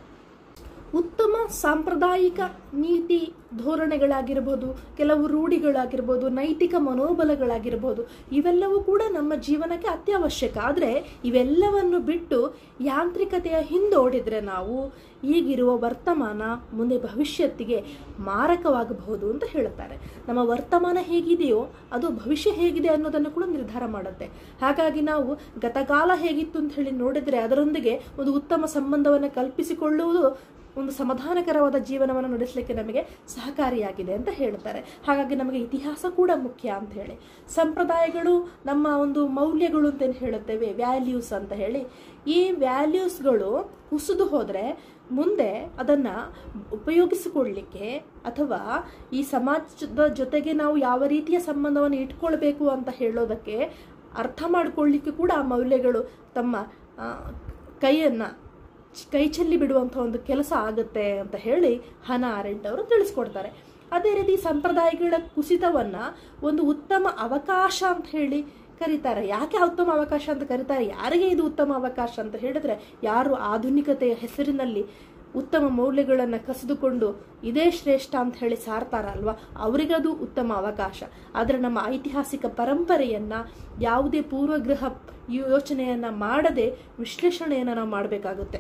ಉತ್ತಮ ಸಾಂಪ್ರದಾಯಿಕ ನೀತಿ ಧೋರಣೆಗಳಾಗಿರ್ಬೋದು ಕೆಲವು ರೂಢಿಗಳಾಗಿರ್ಬೋದು ನೈತಿಕ ಮನೋಬಲಗಳಾಗಿರ್ಬೋದು ಇವೆಲ್ಲವೂ ಕೂಡ ನಮ್ಮ ಜೀವನಕ್ಕೆ ಅತ್ಯವಶ್ಯಕ ಆದರೆ ಇವೆಲ್ಲವನ್ನು ಬಿಟ್ಟು ಯಾಂತ್ರಿಕತೆಯ ಹಿಂದೋಡಿದ್ರೆ ನಾವು ಈಗಿರುವ ವರ್ತಮಾನ ಮುಂದೆ ಭವಿಷ್ಯತ್ತಿಗೆ ಮಾರಕವಾಗಬಹುದು ಅಂತ ಹೇಳುತ್ತಾರೆ ನಮ್ಮ ವರ್ತಮಾನ ಹೇಗಿದೆಯೋ ಅದು ಭವಿಷ್ಯ ಹೇಗಿದೆ ಅನ್ನೋದನ್ನು ಕೂಡ ನಿರ್ಧಾರ ಮಾಡುತ್ತೆ ಹಾಗಾಗಿ ನಾವು ಗತಕಾಲ ಹೇಗಿತ್ತು ಅಂತ ಹೇಳಿ ನೋಡಿದ್ರೆ ಅದರೊಂದಿಗೆ ಒಂದು ಉತ್ತಮ ಸಂಬಂಧವನ್ನು ಕಲ್ಪಿಸಿಕೊಳ್ಳುವುದು ಒಂದು ಸಮಾಧಾನಕರವಾದ ಜೀವನವನ್ನು ನಡೆಸಲಿಕ್ಕೆ ನಮಗೆ ಸಹಕಾರಿಯಾಗಿದೆ ಅಂತ ಹೇಳ್ತಾರೆ ಹಾಗಾಗಿ ನಮಗೆ ಇತಿಹಾಸ ಕೂಡ ಮುಖ್ಯ ಅಂತ ಹೇಳಿ ಸಂಪ್ರದಾಯಗಳು ನಮ್ಮ ಒಂದು ಮೌಲ್ಯಗಳು ಅಂತ ಏನ್ ಹೇಳುತ್ತೇವೆ ವ್ಯಾಲ್ಯೂಸ್ ಅಂತ ಹೇಳಿ ಈ ವ್ಯಾಲ್ಯೂಸ್ಗಳು ಕುಸಿದು ಹೋದ್ರೆ ಮುಂದೆ ಅದನ್ನ ಉಪಯೋಗಿಸಿಕೊಳ್ಳಲಿಕ್ಕೆ ಅಥವಾ ಈ ಸಮಾಜದ ಜೊತೆಗೆ ನಾವು ಯಾವ ರೀತಿಯ ಸಂಬಂಧವನ್ನು ಇಟ್ಕೊಳ್ಬೇಕು ಅಂತ ಹೇಳೋದಕ್ಕೆ ಅರ್ಥ ಮಾಡ್ಕೊಳ್ಳಿಕ್ಕೆ ಕೂಡ ಆ ಮೌಲ್ಯಗಳು ತಮ್ಮ ಆ, ಕೈಯನ್ನ ಕೈ ಚೆಲ್ಲಿ ಬಿಡುವಂಥ ಒಂದು ಕೆಲಸ ಆಗುತ್ತೆ ಅಂತ ಹೇಳಿ ಹನ ಆರೆಂಟ್ ಅವರು ತಿಳಿಸ್ಕೊಡ್ತಾರೆ ಅದೇ ರೀತಿ ಸಂಪ್ರದಾಯಗಳ ಕುಸಿತವನ್ನ ಒಂದು ಉತ್ತಮ ಅವಕಾಶ ಅಂತ ಹೇಳಿ ಕರೀತಾರೆ ಯಾಕೆ ಉತ್ತಮ ಅವಕಾಶ ಅಂತ ಕರೀತಾರೆ ಯಾರಿಗೆ ಇದು ಉತ್ತಮ ಅವಕಾಶ ಅಂತ ಹೇಳಿದ್ರೆ ಯಾರು ಆಧುನಿಕತೆಯ ಹೆಸರಿನಲ್ಲಿ ಉತ್ತಮ ಮೌಲ್ಯಗಳನ್ನು ಕಸಿದುಕೊಂಡು ಇದೇ ಶ್ರೇಷ್ಠ ಅಂತ ಹೇಳಿ ಸಾರ್ತಾರಲ್ವಾ ಅವರಿಗದು ಉತ್ತಮ ಅವಕಾಶ ಆದರೆ ನಮ್ಮ ಐತಿಹಾಸಿಕ ಪರಂಪರೆಯನ್ನ ಯಾವುದೇ ಪೂರ್ವಗ್ರಹ ಯೋಚನೆಯನ್ನ ಮಾಡದೆ ವಿಶ್ಲೇಷಣೆಯನ್ನ ನಾವು ಮಾಡಬೇಕಾಗುತ್ತೆ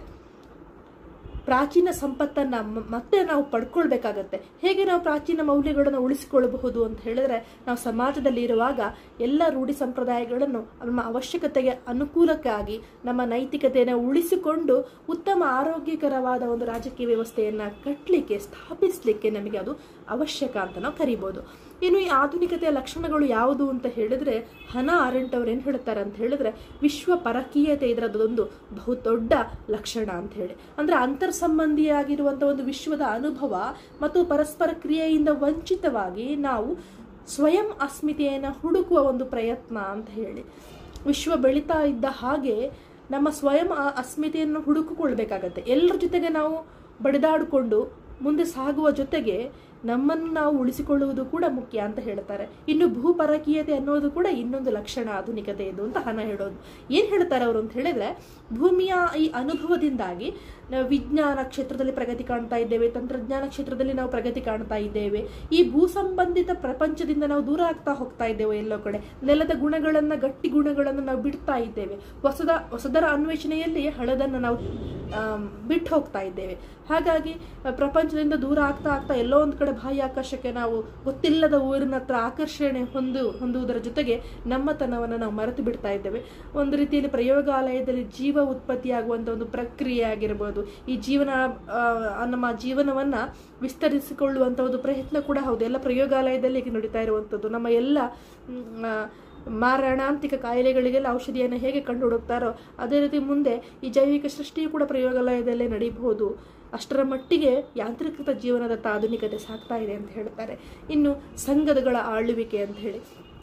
ಪ್ರಾಚೀನ ಸಂಪತ್ತನ್ನ ಮ- ಮತ್ತೆ ನಾವು ಪಡ್ಕೊಳ್ಬೇಕಾಗತ್ತೆ ಹೇಗೆ ನಾವು ಪ್ರಾಚೀನ ಮೌಲ್ಯಗಳನ್ನು ಉಳಿಸಿಕೊಳ್ಳಬಹುದು ಅಂತ ಹೇಳಿದ್ರೆ ನಾವು ಸಮಾಜದಲ್ಲಿ ಇರುವಾಗ ಎಲ್ಲ ರೂಢಿ ಸಂಪ್ರದಾಯಗಳನ್ನು ನಮ್ಮ ಅವಶ್ಯಕತೆಗೆ ಅನುಕೂಲಕ್ಕಾಗಿ ನಮ್ಮ ನೈತಿಕತೆಯನ್ನು ಉಳಿಸಿಕೊಂಡು ಉತ್ತಮ ಆರೋಗ್ಯಕರವಾದ ಒಂದು ರಾಜಕೀಯ ವ್ಯವಸ್ಥೆಯನ್ನ ಕಟ್ಟಲಿಕ್ಕೆ ಸ್ಥಾಪಿಸಲಿಕ್ಕೆ ನಮಗೆ ಅದು ಅವಶ್ಯಕ ಅಂತ ನಾವು ಕರಿಬಹುದು ಇನ್ನು ಈ ಆಧುನಿಕತೆಯ ಲಕ್ಷಣಗಳು ಯಾವುದು ಅಂತ ಹೇಳಿದ್ರೆ ಹನ ಅರೆಂಟ್ ಅವ್ರು ಏನ್ ಹೇಳ್ತಾರೆ ಅಂತ ಹೇಳಿದ್ರೆ ವಿಶ್ವ ಪರಕೀಯತೆ ಇದರದೊಂದು ಬಹು ದೊಡ್ಡ ಲಕ್ಷಣ ಅಂತ ಹೇಳಿ ಅಂದ್ರೆ ಅಂತರ್ ಸಂಬಂಧಿಯಾಗಿರುವಂತ ಒಂದು ವಿಶ್ವದ ಅನುಭವ ಮತ್ತು ಪರಸ್ಪರ ಕ್ರಿಯೆಯಿಂದ ವಂಚಿತವಾಗಿ ನಾವು ಸ್ವಯಂ ಅಸ್ಮಿತೆಯನ್ನು ಹುಡುಕುವ ಒಂದು ಪ್ರಯತ್ನ ಅಂತ ಹೇಳಿ ವಿಶ್ವ ಬೆಳೀತಾ ಇದ್ದ ಹಾಗೆ ನಮ್ಮ ಸ್ವಯಂ ಆ ಅಸ್ಮಿತೆಯನ್ನು ಹುಡುಕಿಕೊಳ್ಬೇಕಾಗತ್ತೆ ಎಲ್ಲರ ಜೊತೆಗೆ ನಾವು ಬಡಿದಾಡಿಕೊಂಡು ಮುಂದೆ ಸಾಗುವ ಜೊತೆಗೆ ನಮ್ಮನ್ನು ನಾವು ಉಳಿಸಿಕೊಳ್ಳುವುದು ಕೂಡ ಮುಖ್ಯ ಅಂತ ಹೇಳ್ತಾರೆ ಇನ್ನು ಭೂಪರಕೀಯತೆ ಅನ್ನೋದು ಕೂಡ ಇನ್ನೊಂದು ಲಕ್ಷಣ ಆಧುನಿಕತೆ ಇದು ಅಂತ ಹನ ಹೇಳೋದು ಏನ್ ಹೇಳ್ತಾರೆ ಅವರು ಅಂತ ಹೇಳಿದ್ರೆ ಭೂಮಿಯ ಈ ಅನುಭವದಿಂದಾಗಿ ನಾವು ವಿಜ್ಞಾನ ಕ್ಷೇತ್ರದಲ್ಲಿ ಪ್ರಗತಿ ಕಾಣ್ತಾ ಇದ್ದೇವೆ ತಂತ್ರಜ್ಞಾನ ಕ್ಷೇತ್ರದಲ್ಲಿ ನಾವು ಪ್ರಗತಿ ಕಾಣ್ತಾ ಇದ್ದೇವೆ ಈ ಭೂ ಸಂಬಂಧಿತ ಪ್ರಪಂಚದಿಂದ ನಾವು ದೂರ ಆಗ್ತಾ ಹೋಗ್ತಾ ಇದ್ದೇವೆ ಎಲ್ಲೋ ಕಡೆ ನೆಲದ ಗುಣಗಳನ್ನ ಗಟ್ಟಿ ಗುಣಗಳನ್ನು ನಾವು ಬಿಡ್ತಾ ಇದ್ದೇವೆ ಹೊಸದ ಹೊಸದರ ಅನ್ವೇಷಣೆಯಲ್ಲಿ ಹಳದನ್ನು ನಾವು ಬಿಟ್ಟು ಹೋಗ್ತಾ ಇದ್ದೇವೆ ಹಾಗಾಗಿ ಆ, ಪ್ರಪಂಚದಿಂದ ದೂರ ಆಗ್ತಾ ಆಗ್ತಾ ಎಲ್ಲೋ ಒಂದು ಕಡೆ ಬಾಹ್ಯಾಕಾಶಕ್ಕೆ ನಾವು ಗೊತ್ತಿಲ್ಲದ ಊರಿನ ಹತ್ರ ಆಕರ್ಷಣೆ ಹೊಂದು ಹೊಂದುವುದರ ಜೊತೆಗೆ ನಮ್ಮತನವನ್ನು ನಾವು ಮರೆತು ಬಿಡ್ತಾ ಇದ್ದೇವೆ ಒಂದು ರೀತಿಯಲ್ಲಿ ಪ್ರಯೋಗಾಲಯದಲ್ಲಿ ಜೀವ ಉತ್ಪತ್ತಿಯಾಗುವಂಥ ಒಂದು ಪ್ರಕ್ರಿಯೆ ಆಗಿರ್ಬೋದು ಈ ಜೀವನ ಆ, ನಮ್ಮ ಜೀವನವನ್ನ ವಿಸ್ತರಿಸಿಕೊಳ್ಳುವಂಥ ಒಂದು ಪ್ರಯತ್ನ ಕೂಡ ಹೌದು ಎಲ್ಲ ಪ್ರಯೋಗಾಲಯದಲ್ಲಿ ಈಗ ನಡೀತಾ ಇರುವಂಥದ್ದು ನಮ್ಮ ಎಲ್ಲ ಮ್, ಆ, ಮಾರಣಾಂತಿಕ ಕಾಯಿಲೆಗಳಿಗೆಲ್ಲ ಔಷಧಿಯನ್ನು ಹೇಗೆ ಕಂಡು ಹುಡುಕ್ತಾರೋ ಅದೇ ರೀತಿ ಮುಂದೆ ಈ ಜೈವಿಕ ಸೃಷ್ಟಿಯು ಕೂಡ ಪ್ರಯೋಗಾಲಯದಲ್ಲೇ ನಡೀಬಹುದು ಅಷ್ಟರ ಮಟ್ಟಿಗೆ ಯಾಂತ್ರೀಕೃತ ಜೀವನದತ್ತ ಆಧುನಿಕತೆ ಸಾಗ್ತಾ ಇದೆ ಅಂತ ಹೇಳ್ತಾರೆ ಇನ್ನು ಸಂಘದಗಳ ಆಳ್ವಿಕೆ ಅಂತ ಹೇಳಿ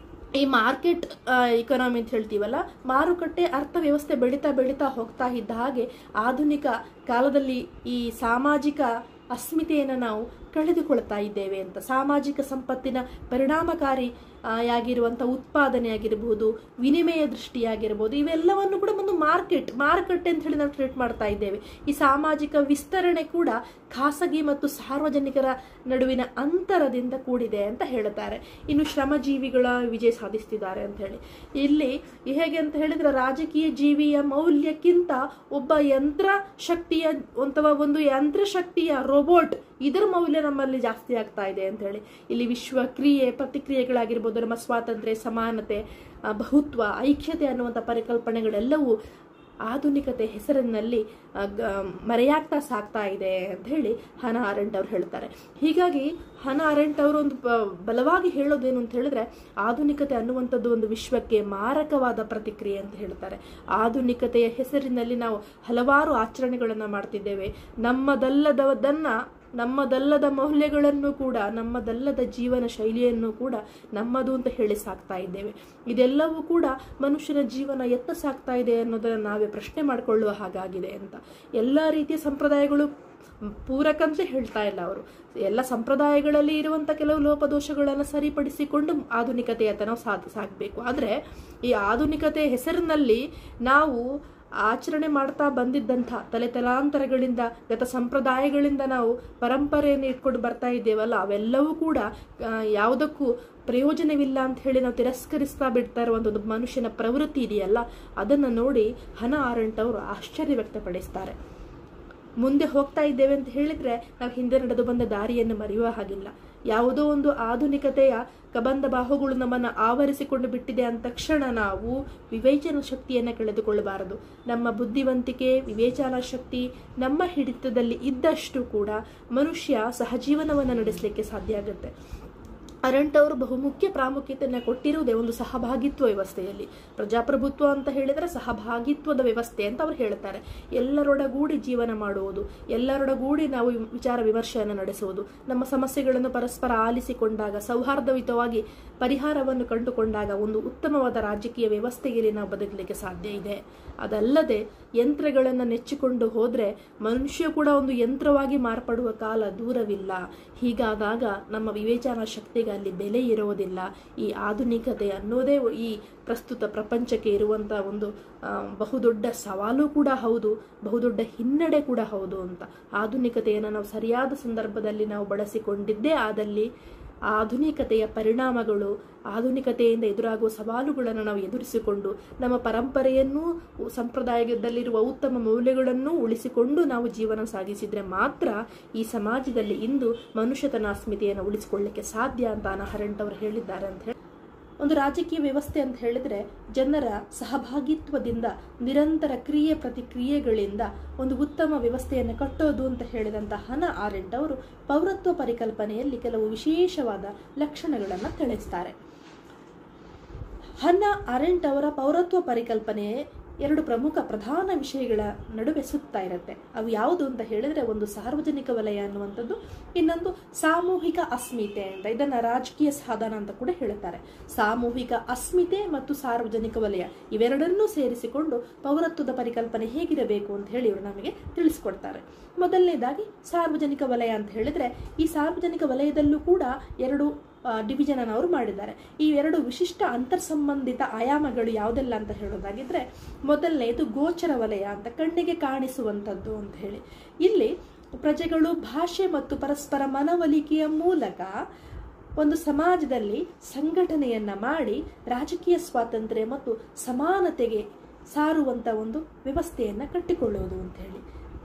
ಈ ಮಾರ್ಕೆಟ್ ಇಕನಾಮಿ ಅಂತ ಹೇಳ್ತೀವಲ್ಲ ಮಾರುಕಟ್ಟೆ ಅರ್ಥವ್ಯವಸ್ಥೆ ಬೆಳೀತಾ ಬೆಳೀತಾ ಹೋಗ್ತಾ ಇದ್ದ ಹಾಗೆ ಆಧುನಿಕ ಕಾಲದಲ್ಲಿ ಈ ಸಾಮಾಜಿಕ ಅಸ್ಮಿತೆಯನ್ನು ನಾವು ಕಳೆದುಕೊಳ್ತಾ ಇದ್ದೇವೆ ಅಂತ ಸಾಮಾಜಿಕ ಸಂಪತ್ತಿನ ಪರಿಣಾಮಕಾರಿ ಆ, ಯಾಗಿರುವಂಥ ಉತ್ಪಾದನೆ ಆಗಿರಬಹುದು ವಿನಿಮಯ ದೃಷ್ಟಿಯಾಗಿರ್ಬೋದು ಇವೆಲ್ಲವನ್ನು ಕೂಡ ಒಂದು ಮಾರ್ಕೆಟ್ ಮಾರುಕಟ್ಟೆ ಅಂತ ಹೇಳಿ ನಾವು ಟ್ರೀಟ್ ಮಾಡ್ತಾ ಇದ್ದೇವೆ ಈ ಸಾಮಾಜಿಕ ವಿಸ್ತರಣೆ ಕೂಡ ಖಾಸಗಿ ಮತ್ತು ಸಾರ್ವಜನಿಕರ ನಡುವಿನ ಅಂತರದಿಂದ ಕೂಡಿದೆ ಅಂತ ಹೇಳ್ತಾರೆ ಇನ್ನು ಶ್ರಮಜೀವಿಗಳ ವಿಜಯ ಸಾಧಿಸ್ತಿದ್ದಾರೆ ಅಂತ ಹೇಳಿ ಇಲ್ಲಿ ಹೇಗೆ ಅಂತ ಹೇಳಿದ್ರೆ ರಾಜಕೀಯ ಜೀವಿಯ ಮೌಲ್ಯಕ್ಕಿಂತ ಒಬ್ಬ ಯಂತ್ರ ಶಕ್ತಿಯ ಅಥವಾ ಒಂದು ಯಂತ್ರ ಶಕ್ತಿಯ ರೋಬೋಟ್ ಇದರ ಮೌಲ್ಯ ನಮ್ಮಲ್ಲಿ ಜಾಸ್ತಿ ಆಗ್ತಾ ಇದೆ ಅಂತ ಹೇಳಿ ಇಲ್ಲಿ ವಿಶ್ವ ಕ್ರಿಯೆ ಪ್ರತಿಕ್ರಿಯೆಗಳಾಗಿರ್ಬೋದು ನಮ್ಮ ಸ್ವಾತಂತ್ರ್ಯ ಸಮಾನತೆ ಆ, ಬಹುತ್ವ ಐಕ್ಯತೆ ಅನ್ನುವಂಥ ಪರಿಕಲ್ಪನೆಗಳೆಲ್ಲವೂ ಆಧುನಿಕತೆ ಹೆಸರಿನಲ್ಲಿ ಆ, ಗ- ಮರೆಯಾಗ್ತಾ ಸಾಗ್ತಾ ಇದೆ ಅಂತ ಹೇಳಿ ಹನ ಆರೆಂಟ್ ಅವರು ಹೇಳ್ತಾರೆ ಹೀಗಾಗಿ ಹನ ಆರೆಂಟ್ ಅವರು ಒಂದು ಬ- ಬಲವಾಗಿ ಹೇಳೋದೇನು ಅಂತ ಹೇಳಿದ್ರೆ ಆಧುನಿಕತೆ ಅನ್ನುವಂಥದ್ದು ಒಂದು ವಿಶ್ವಕ್ಕೆ ಮಾರಕವಾದ ಪ್ರತಿಕ್ರಿಯೆ ಅಂತ ಹೇಳ್ತಾರೆ ಆಧುನಿಕತೆಯ ಹೆಸರಿನಲ್ಲಿ ನಾವು ಹಲವಾರು ಆಚರಣೆಗಳನ್ನು ಮಾಡ್ತಿದ್ದೇವೆ ನಮ್ಮದಲ್ಲದದನ್ನ ನಮ್ಮದಲ್ಲದ ಮೌಲ್ಯಗಳನ್ನು ಕೂಡ ನಮ್ಮದಲ್ಲದ ಜೀವನ ಶೈಲಿಯನ್ನು ಕೂಡ ನಮ್ಮದು ಅಂತ ಹೇಳಿ ಸಾಕ್ತಾ ಇದ್ದೇವೆ ಇದೆಲ್ಲವೂ ಕೂಡ ಮನುಷ್ಯನ ಜೀವನ ಎತ್ತ ಸಾಕ್ತಾ ಇದೆ ಅನ್ನೋದನ್ನು ನಾವೇ ಪ್ರಶ್ನೆ ಮಾಡಿಕೊಳ್ಳುವ ಹಾಗಾಗಿದೆ ಅಂತ ಎಲ್ಲ ರೀತಿಯ ಸಂಪ್ರದಾಯಗಳು ಪೂರಕಂತ ಹೇಳ್ತಾ ಇಲ್ಲ ಅವರು ಎಲ್ಲ ಸಂಪ್ರದಾಯಗಳಲ್ಲಿ ಇರುವಂತ ಕೆಲವು ಲೋಪದೋಷಗಳನ್ನು ಸರಿಪಡಿಸಿಕೊಂಡು ಆಧುನಿಕತೆಯತ್ತ ನಾವು ಸಾಗ್ ಸಾಗಬೇಕು ಆದರೆ ಈ ಆಧುನಿಕತೆ ಹೆಸರಿನಲ್ಲಿ ನಾವು ಆಚರಣೆ ಮಾಡ್ತಾ ಬಂದಿದ್ದಂಥ ತಲೆ ತಲಾಂತರಗಳಿಂದ ಗತ ಸಂಪ್ರದಾಯಗಳಿಂದ ನಾವು ಪರಂಪರೆಯನ್ನು ಇಟ್ಕೊಂಡು ಬರ್ತಾ ಇದ್ದೇವಲ್ಲ ಅವೆಲ್ಲವೂ ಕೂಡ ಆ, ಯಾವುದಕ್ಕೂ ಪ್ರಯೋಜನವಿಲ್ಲ ಅಂತ ಹೇಳಿ ನಾವು ತಿರಸ್ಕರಿಸ್ತಾ ಬಿಡ್ತಾ ಇರುವಂಥ ಒಂದು ಮನುಷ್ಯನ ಪ್ರವೃತ್ತಿ ಇದೆಯಲ್ಲ ಅದನ್ನು ನೋಡಿ ಹನ ಆರಂಟ್ ಅವರು ಆಶ್ಚರ್ಯ ವ್ಯಕ್ತಪಡಿಸ್ತಾರೆ ಮುಂದೆ ಹೋಗ್ತಾ ಇದ್ದೇವೆ ಅಂತ ಹೇಳಿದ್ರೆ ನಾವು ಹಿಂದೆ ನಡೆದು ಬಂದ ದಾರಿಯನ್ನು ಮರೆಯುವ ಹಾಗಿಲ್ಲ ಯಾವುದೋ ಒಂದು ಆಧುನಿಕತೆಯ ಕಬಂಧ ಬಾಹುಗಳು ನಮ್ಮನ್ನು ಆವರಿಸಿಕೊಂಡು ಬಿಟ್ಟಿದೆ ಅಂದ ತಕ್ಷಣ ನಾವು ವಿವೇಚನ ಶಕ್ತಿಯನ್ನು ಕಳೆದುಕೊಳ್ಳಬಾರದು ನಮ್ಮ ಬುದ್ಧಿವಂತಿಕೆ ವಿವೇಚನಾ ಶಕ್ತಿ ನಮ್ಮ ಹಿಡಿತದಲ್ಲಿ ಇದ್ದಷ್ಟು ಕೂಡ ಮನುಷ್ಯ ಸಹಜೀವನವನ್ನು ನಡೆಸಲಿಕ್ಕೆ ಸಾಧ್ಯ ಆಗುತ್ತೆ ಅರಂಟ್ ಅವರು ಬಹುಮುಖ್ಯ ಪ್ರಾಮುಖ್ಯತೆಯನ್ನು ಕೊಟ್ಟಿರುವುದೇ ಒಂದು ಸಹಭಾಗಿತ್ವ ವ್ಯವಸ್ಥೆಯಲ್ಲಿ ಪ್ರಜಾಪ್ರಭುತ್ವ ಅಂತ ಹೇಳಿದರೆ ಸಹಭಾಗಿತ್ವದ ವ್ಯವಸ್ಥೆ ಅಂತ ಅವರು ಹೇಳ್ತಾರೆ ಎಲ್ಲರೊಡಗೂಡಿ ಜೀವನ ಮಾಡುವುದು ಎಲ್ಲರೊಡಗೂಡಿ ನಾವು ವಿಚಾರ ವಿಮರ್ಶೆಯನ್ನು ನಡೆಸುವುದು ನಮ್ಮ ಸಮಸ್ಯೆಗಳನ್ನು ಪರಸ್ಪರ ಆಲಿಸಿಕೊಂಡಾಗ ಸೌಹಾರ್ದಯುತವಾಗಿ ಪರಿಹಾರವನ್ನು ಕಂಡುಕೊಂಡಾಗ ಒಂದು ಉತ್ತಮವಾದ ರಾಜಕೀಯ ವ್ಯವಸ್ಥೆಯಲ್ಲಿ ನಾವು ಬದುಕಲಿಕ್ಕೆ ಸಾಧ್ಯ ಇದೆ ಅದಲ್ಲದೆ ಯಂತ್ರಗಳನ್ನು ನೆಚ್ಚಿಕೊಂಡು ಹೋದ್ರೆ ಮನುಷ್ಯ ಕೂಡ ಒಂದು ಯಂತ್ರವಾಗಿ ಮಾರ್ಪಡುವ ಕಾಲ ದೂರವಿಲ್ಲ ಹೀಗಾದಾಗ ನಮ್ಮ ವಿವೇಚನಾ ಶಕ್ತಿಗೆ ಅಲ್ಲಿ ಬೆಲೆ ಇರೋದಿಲ್ಲ ಈ ಆಧುನಿಕತೆ ಅನ್ನೋದೇ ಈ ಪ್ರಸ್ತುತ ಪ್ರಪಂಚಕ್ಕೆ ಇರುವಂಥ ಒಂದು ಆ, ಬಹುದೊಡ್ಡ ಸವಾಲು ಕೂಡ ಹೌದು ಬಹುದೊಡ್ಡ ಹಿನ್ನಡೆ ಕೂಡ ಹೌದು ಅಂತ ಆಧುನಿಕತೆಯನ್ನು ನಾವು ಸರಿಯಾದ ಸಂದರ್ಭದಲ್ಲಿ ನಾವು ಬಳಸಿಕೊಂಡಿದ್ದೇ ಆದಲ್ಲಿ ಆಧುನಿಕತೆಯ ಪರಿಣಾಮಗಳು ಆಧುನಿಕತೆಯಿಂದ ಎದುರಾಗುವ ಸವಾಲುಗಳನ್ನು ನಾವು ಎದುರಿಸಿಕೊಂಡು ನಮ್ಮ ಪರಂಪರೆಯನ್ನು ಸಂಪ್ರದಾಯದಲ್ಲಿರುವ ಉತ್ತಮ ಮೌಲ್ಯಗಳನ್ನು ಉಳಿಸಿಕೊಂಡು ನಾವು ಜೀವನ ಸಾಗಿಸಿದ್ರೆ ಮಾತ್ರ ಈ ಸಮಾಜದಲ್ಲಿ ಇಂದು ಮನುಷ್ಯತನ ಅಸ್ಮಿತೆಯನ್ನು ಉಳಿಸಿಕೊಳ್ಳಲಿಕ್ಕೆ ಸಾಧ್ಯ ಅಂತ ಅನಹರಂಟ್ ಅವರು ಹೇಳಿದ್ದಾರೆ ಅಂತ ಹೇಳಿ ಒಂದು ರಾಜಕೀಯ ವ್ಯವಸ್ಥೆ ಅಂತ ಹೇಳಿದ್ರೆ ಜನರ ಸಹಭಾಗಿತ್ವದಿಂದ ನಿರಂತರ ಕ್ರಿಯೆ ಪ್ರತಿಕ್ರಿಯೆಗಳಿಂದ ಒಂದು ಉತ್ತಮ ವ್ಯವಸ್ಥೆಯನ್ನು ಕಟ್ಟೋದು ಅಂತ ಹೇಳಿದಂಥ ಹನ ಆರೆಂಟ್ ಅವರು ಪೌರತ್ವ ಪರಿಕಲ್ಪನೆಯಲ್ಲಿ ಕೆಲವು ವಿಶೇಷವಾದ ಲಕ್ಷಣಗಳನ್ನು ತಿಳಿಸ್ತಾರೆ ಹನ್ನ ಅರೆಂಟ್ ಅವರ ಪೌರತ್ವ ಪರಿಕಲ್ಪನೆ ಎರಡು ಪ್ರಮುಖ ಪ್ರಧಾನ ವಿಷಯಗಳ ನಡುವೆ ಸುತ್ತಾ ಇರುತ್ತೆ ಅವು ಯಾವುದು ಅಂತ ಹೇಳಿದ್ರೆ ಒಂದು ಸಾರ್ವಜನಿಕ ವಲಯ ಅನ್ನುವಂಥದ್ದು ಇನ್ನೊಂದು ಸಾಮೂಹಿಕ ಅಸ್ಮಿತೆ ಅಂತ ಇದನ್ನ ರಾಜಕೀಯ ಸಾಧನ ಅಂತ ಕೂಡ ಹೇಳುತ್ತಾರೆ ಸಾಮೂಹಿಕ ಅಸ್ಮಿತೆ ಮತ್ತು ಸಾರ್ವಜನಿಕ ವಲಯ ಇವೆರಡನ್ನೂ ಸೇರಿಸಿಕೊಂಡು ಪೌರತ್ವದ ಪರಿಕಲ್ಪನೆ ಹೇಗಿರಬೇಕು ಅಂತ ಹೇಳಿ ಇವರು ನಮಗೆ ತಿಳಿಸ್ಕೊಡ್ತಾರೆ ಮೊದಲನೇದಾಗಿ ಸಾರ್ವಜನಿಕ ವಲಯ ಅಂತ ಹೇಳಿದ್ರೆ ಈ ಸಾರ್ವಜನಿಕ ವಲಯದಲ್ಲೂ ಕೂಡ ಎರಡು ಡಿವಿಷನ್ ಅನ್ನು ಅವರು ಮಾಡಿದ್ದಾರೆ ಈ ಎರಡು ವಿಶಿಷ್ಟ ಅಂತರ್ಸಂಬಂಧಿತ ಆಯಾಮಗಳು ಯಾವುದೆಲ್ಲ ಅಂತ ಹೇಳೋದಾಗಿದ್ರೆ ಮೊದಲನೆಯದು ಗೋಚರ ವಲಯ ಅಂತ ಕಣ್ಣಿಗೆ ಕಾಣಿಸುವಂಥದ್ದು ಅಂತ ಹೇಳಿ ಇಲ್ಲಿ ಪ್ರಜೆಗಳು ಭಾಷೆ ಮತ್ತು ಪರಸ್ಪರ ಮನವೊಲಿಕೆಯ ಮೂಲಕ ಒಂದು ಸಮಾಜದಲ್ಲಿ ಸಂಘಟನೆಯನ್ನ ಮಾಡಿ ರಾಜಕೀಯ ಸ್ವಾತಂತ್ರ್ಯ ಮತ್ತು ಸಮಾನತೆಗೆ ಸಾರುವಂತ ಒಂದು ವ್ಯವಸ್ಥೆಯನ್ನ ಕಟ್ಟಿಕೊಳ್ಳುವುದು ಅಂತ ಹೇಳಿ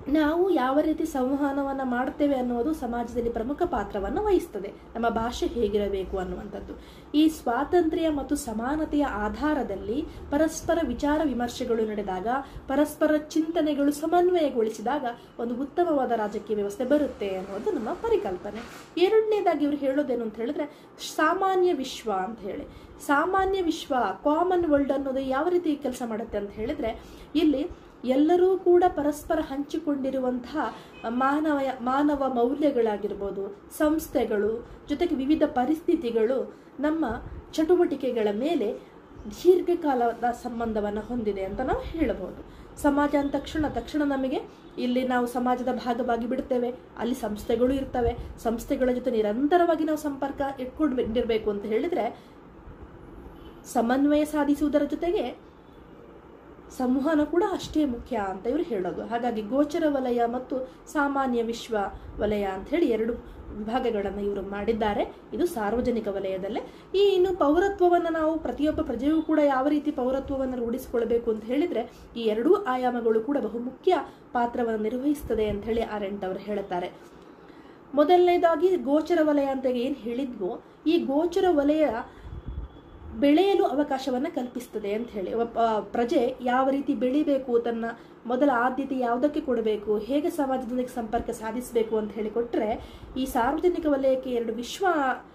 ನಾವು ಯಾವ ರೀತಿ ಸಂವಹನವನ್ನು ಮಾಡ್ತೇವೆ ಅನ್ನೋದು ಸಮಾಜದಲ್ಲಿ ಪ್ರಮುಖ ಪಾತ್ರವನ್ನು ವಹಿಸ್ತದೆ ನಮ್ಮ ಭಾಷೆ ಹೇಗಿರಬೇಕು ಅನ್ನುವಂಥದ್ದು ಈ ಸ್ವಾತಂತ್ರ್ಯ ಮತ್ತು ಸಮಾನತೆಯ ಆಧಾರದಲ್ಲಿ ಪರಸ್ಪರ ವಿಚಾರ ವಿಮರ್ಶೆಗಳು ನಡೆದಾಗ ಪರಸ್ಪರ ಚಿಂತನೆಗಳು ಸಮನ್ವಯಗೊಳಿಸಿದಾಗ ಒಂದು ಉತ್ತಮವಾದ ರಾಜಕೀಯ ವ್ಯವಸ್ಥೆ ಬರುತ್ತೆ ಅನ್ನೋದು ನಮ್ಮ ಪರಿಕಲ್ಪನೆ ಎರಡನೇದಾಗಿ ಇವರು ಹೇಳೋದೇನು ಅಂತ ಹೇಳಿದ್ರೆ ಸಾಮಾನ್ಯ ವಿಶ್ವ ಅಂತ ಹೇಳಿ ಸಾಮಾನ್ಯ ವಿಶ್ವ ಕಾಮನ್ ವರ್ಲ್ಡ್ ಅನ್ನೋದು ಯಾವ ರೀತಿ ಕೆಲಸ ಮಾಡುತ್ತೆ ಅಂತ ಹೇಳಿದ್ರೆ ಇಲ್ಲಿ ಎಲ್ಲರೂ ಕೂಡ ಪರಸ್ಪರ ಹಂಚಿಕೊಂಡಿರುವಂತಹ ಮಾನವ ಮಾನವ ಮೌಲ್ಯಗಳಾಗಿರ್ಬೋದು ಸಂಸ್ಥೆಗಳು ಜೊತೆಗೆ ವಿವಿಧ ಪರಿಸ್ಥಿತಿಗಳು ನಮ್ಮ ಚಟುವಟಿಕೆಗಳ ಮೇಲೆ ದೀರ್ಘಕಾಲದ ಸಂಬಂಧವನ್ನು ಹೊಂದಿದೆ ಅಂತ ನಾವು ಹೇಳಬಹುದು ಸಮಾಜ ಅಂದ ತಕ್ಷಣ ತಕ್ಷಣ ನಮಗೆ ಇಲ್ಲಿ ನಾವು ಸಮಾಜದ ಭಾಗವಾಗಿ ಬಿಡ್ತೇವೆ ಅಲ್ಲಿ ಸಂಸ್ಥೆಗಳು ಇರ್ತವೆ ಸಂಸ್ಥೆಗಳ ಜೊತೆ ನಿರಂತರವಾಗಿ ನಾವು ಸಂಪರ್ಕ ಇಟ್ಕೊಂಡಿರಬೇಕು ಅಂತ ಹೇಳಿದ್ರೆ ಸಮನ್ವಯ ಸಾಧಿಸುವುದರ ಜೊತೆಗೆ ಸಂವಹನ ಕೂಡ ಅಷ್ಟೇ ಮುಖ್ಯ ಅಂತ ಇವರು ಹೇಳೋದು ಹಾಗಾಗಿ ಗೋಚರ ವಲಯ ಮತ್ತು ಸಾಮಾನ್ಯ ವಿಶ್ವ ವಲಯ ಅಂತ ಹೇಳಿ ಎರಡು ವಿಭಾಗಗಳನ್ನು ಇವರು ಮಾಡಿದ್ದಾರೆ ಇದು ಸಾರ್ವಜನಿಕ ವಲಯದಲ್ಲೇ ಈ ಇನ್ನು ಪೌರತ್ವವನ್ನು ನಾವು ಪ್ರತಿಯೊಬ್ಬ ಪ್ರಜೆಯೂ ಕೂಡ ಯಾವ ರೀತಿ ಪೌರತ್ವವನ್ನು ರೂಢಿಸಿಕೊಳ್ಬೇಕು ಅಂತ ಹೇಳಿದ್ರೆ ಈ ಎರಡೂ ಆಯಾಮಗಳು ಕೂಡ ಬಹುಮುಖ್ಯ ಪಾತ್ರವನ್ನು ನಿರ್ವಹಿಸ್ತದೆ ಅಂತ ಹೇಳಿ ಆರೆಂಟ್ ಅವರು ಹೇಳುತ್ತಾರೆ ಮೊದಲನೇದಾಗಿ ಗೋಚರ ವಲಯ ಅಂತ ಏನು ಹೇಳಿದ್ವೋ ಈ ಗೋಚರ ವಲಯ ಬೆಳೆಯಲು ಅವಕಾಶವನ್ನು ಕಲ್ಪಿಸ್ತದೆ ಅಂತ ಹೇಳಿ ಒಬ್ಬ ಪ್ರಜೆ ಯಾವ ರೀತಿ ಬೆಳಿಬೇಕು ತನ್ನ ಮೊದಲ ಆದ್ಯತೆ ಯಾವುದಕ್ಕೆ ಕೊಡಬೇಕು ಹೇಗೆ ಸಮಾಜದೊಂದಿಗೆ ಸಂಪರ್ಕ ಸಾಧಿಸಬೇಕು ಅಂತ ಹೇಳಿ ಕೊಟ್ಟರೆ ಈ ಸಾರ್ವಜನಿಕ ವಲಯಕ್ಕೆ ಎರಡು ವಿಶ್ವ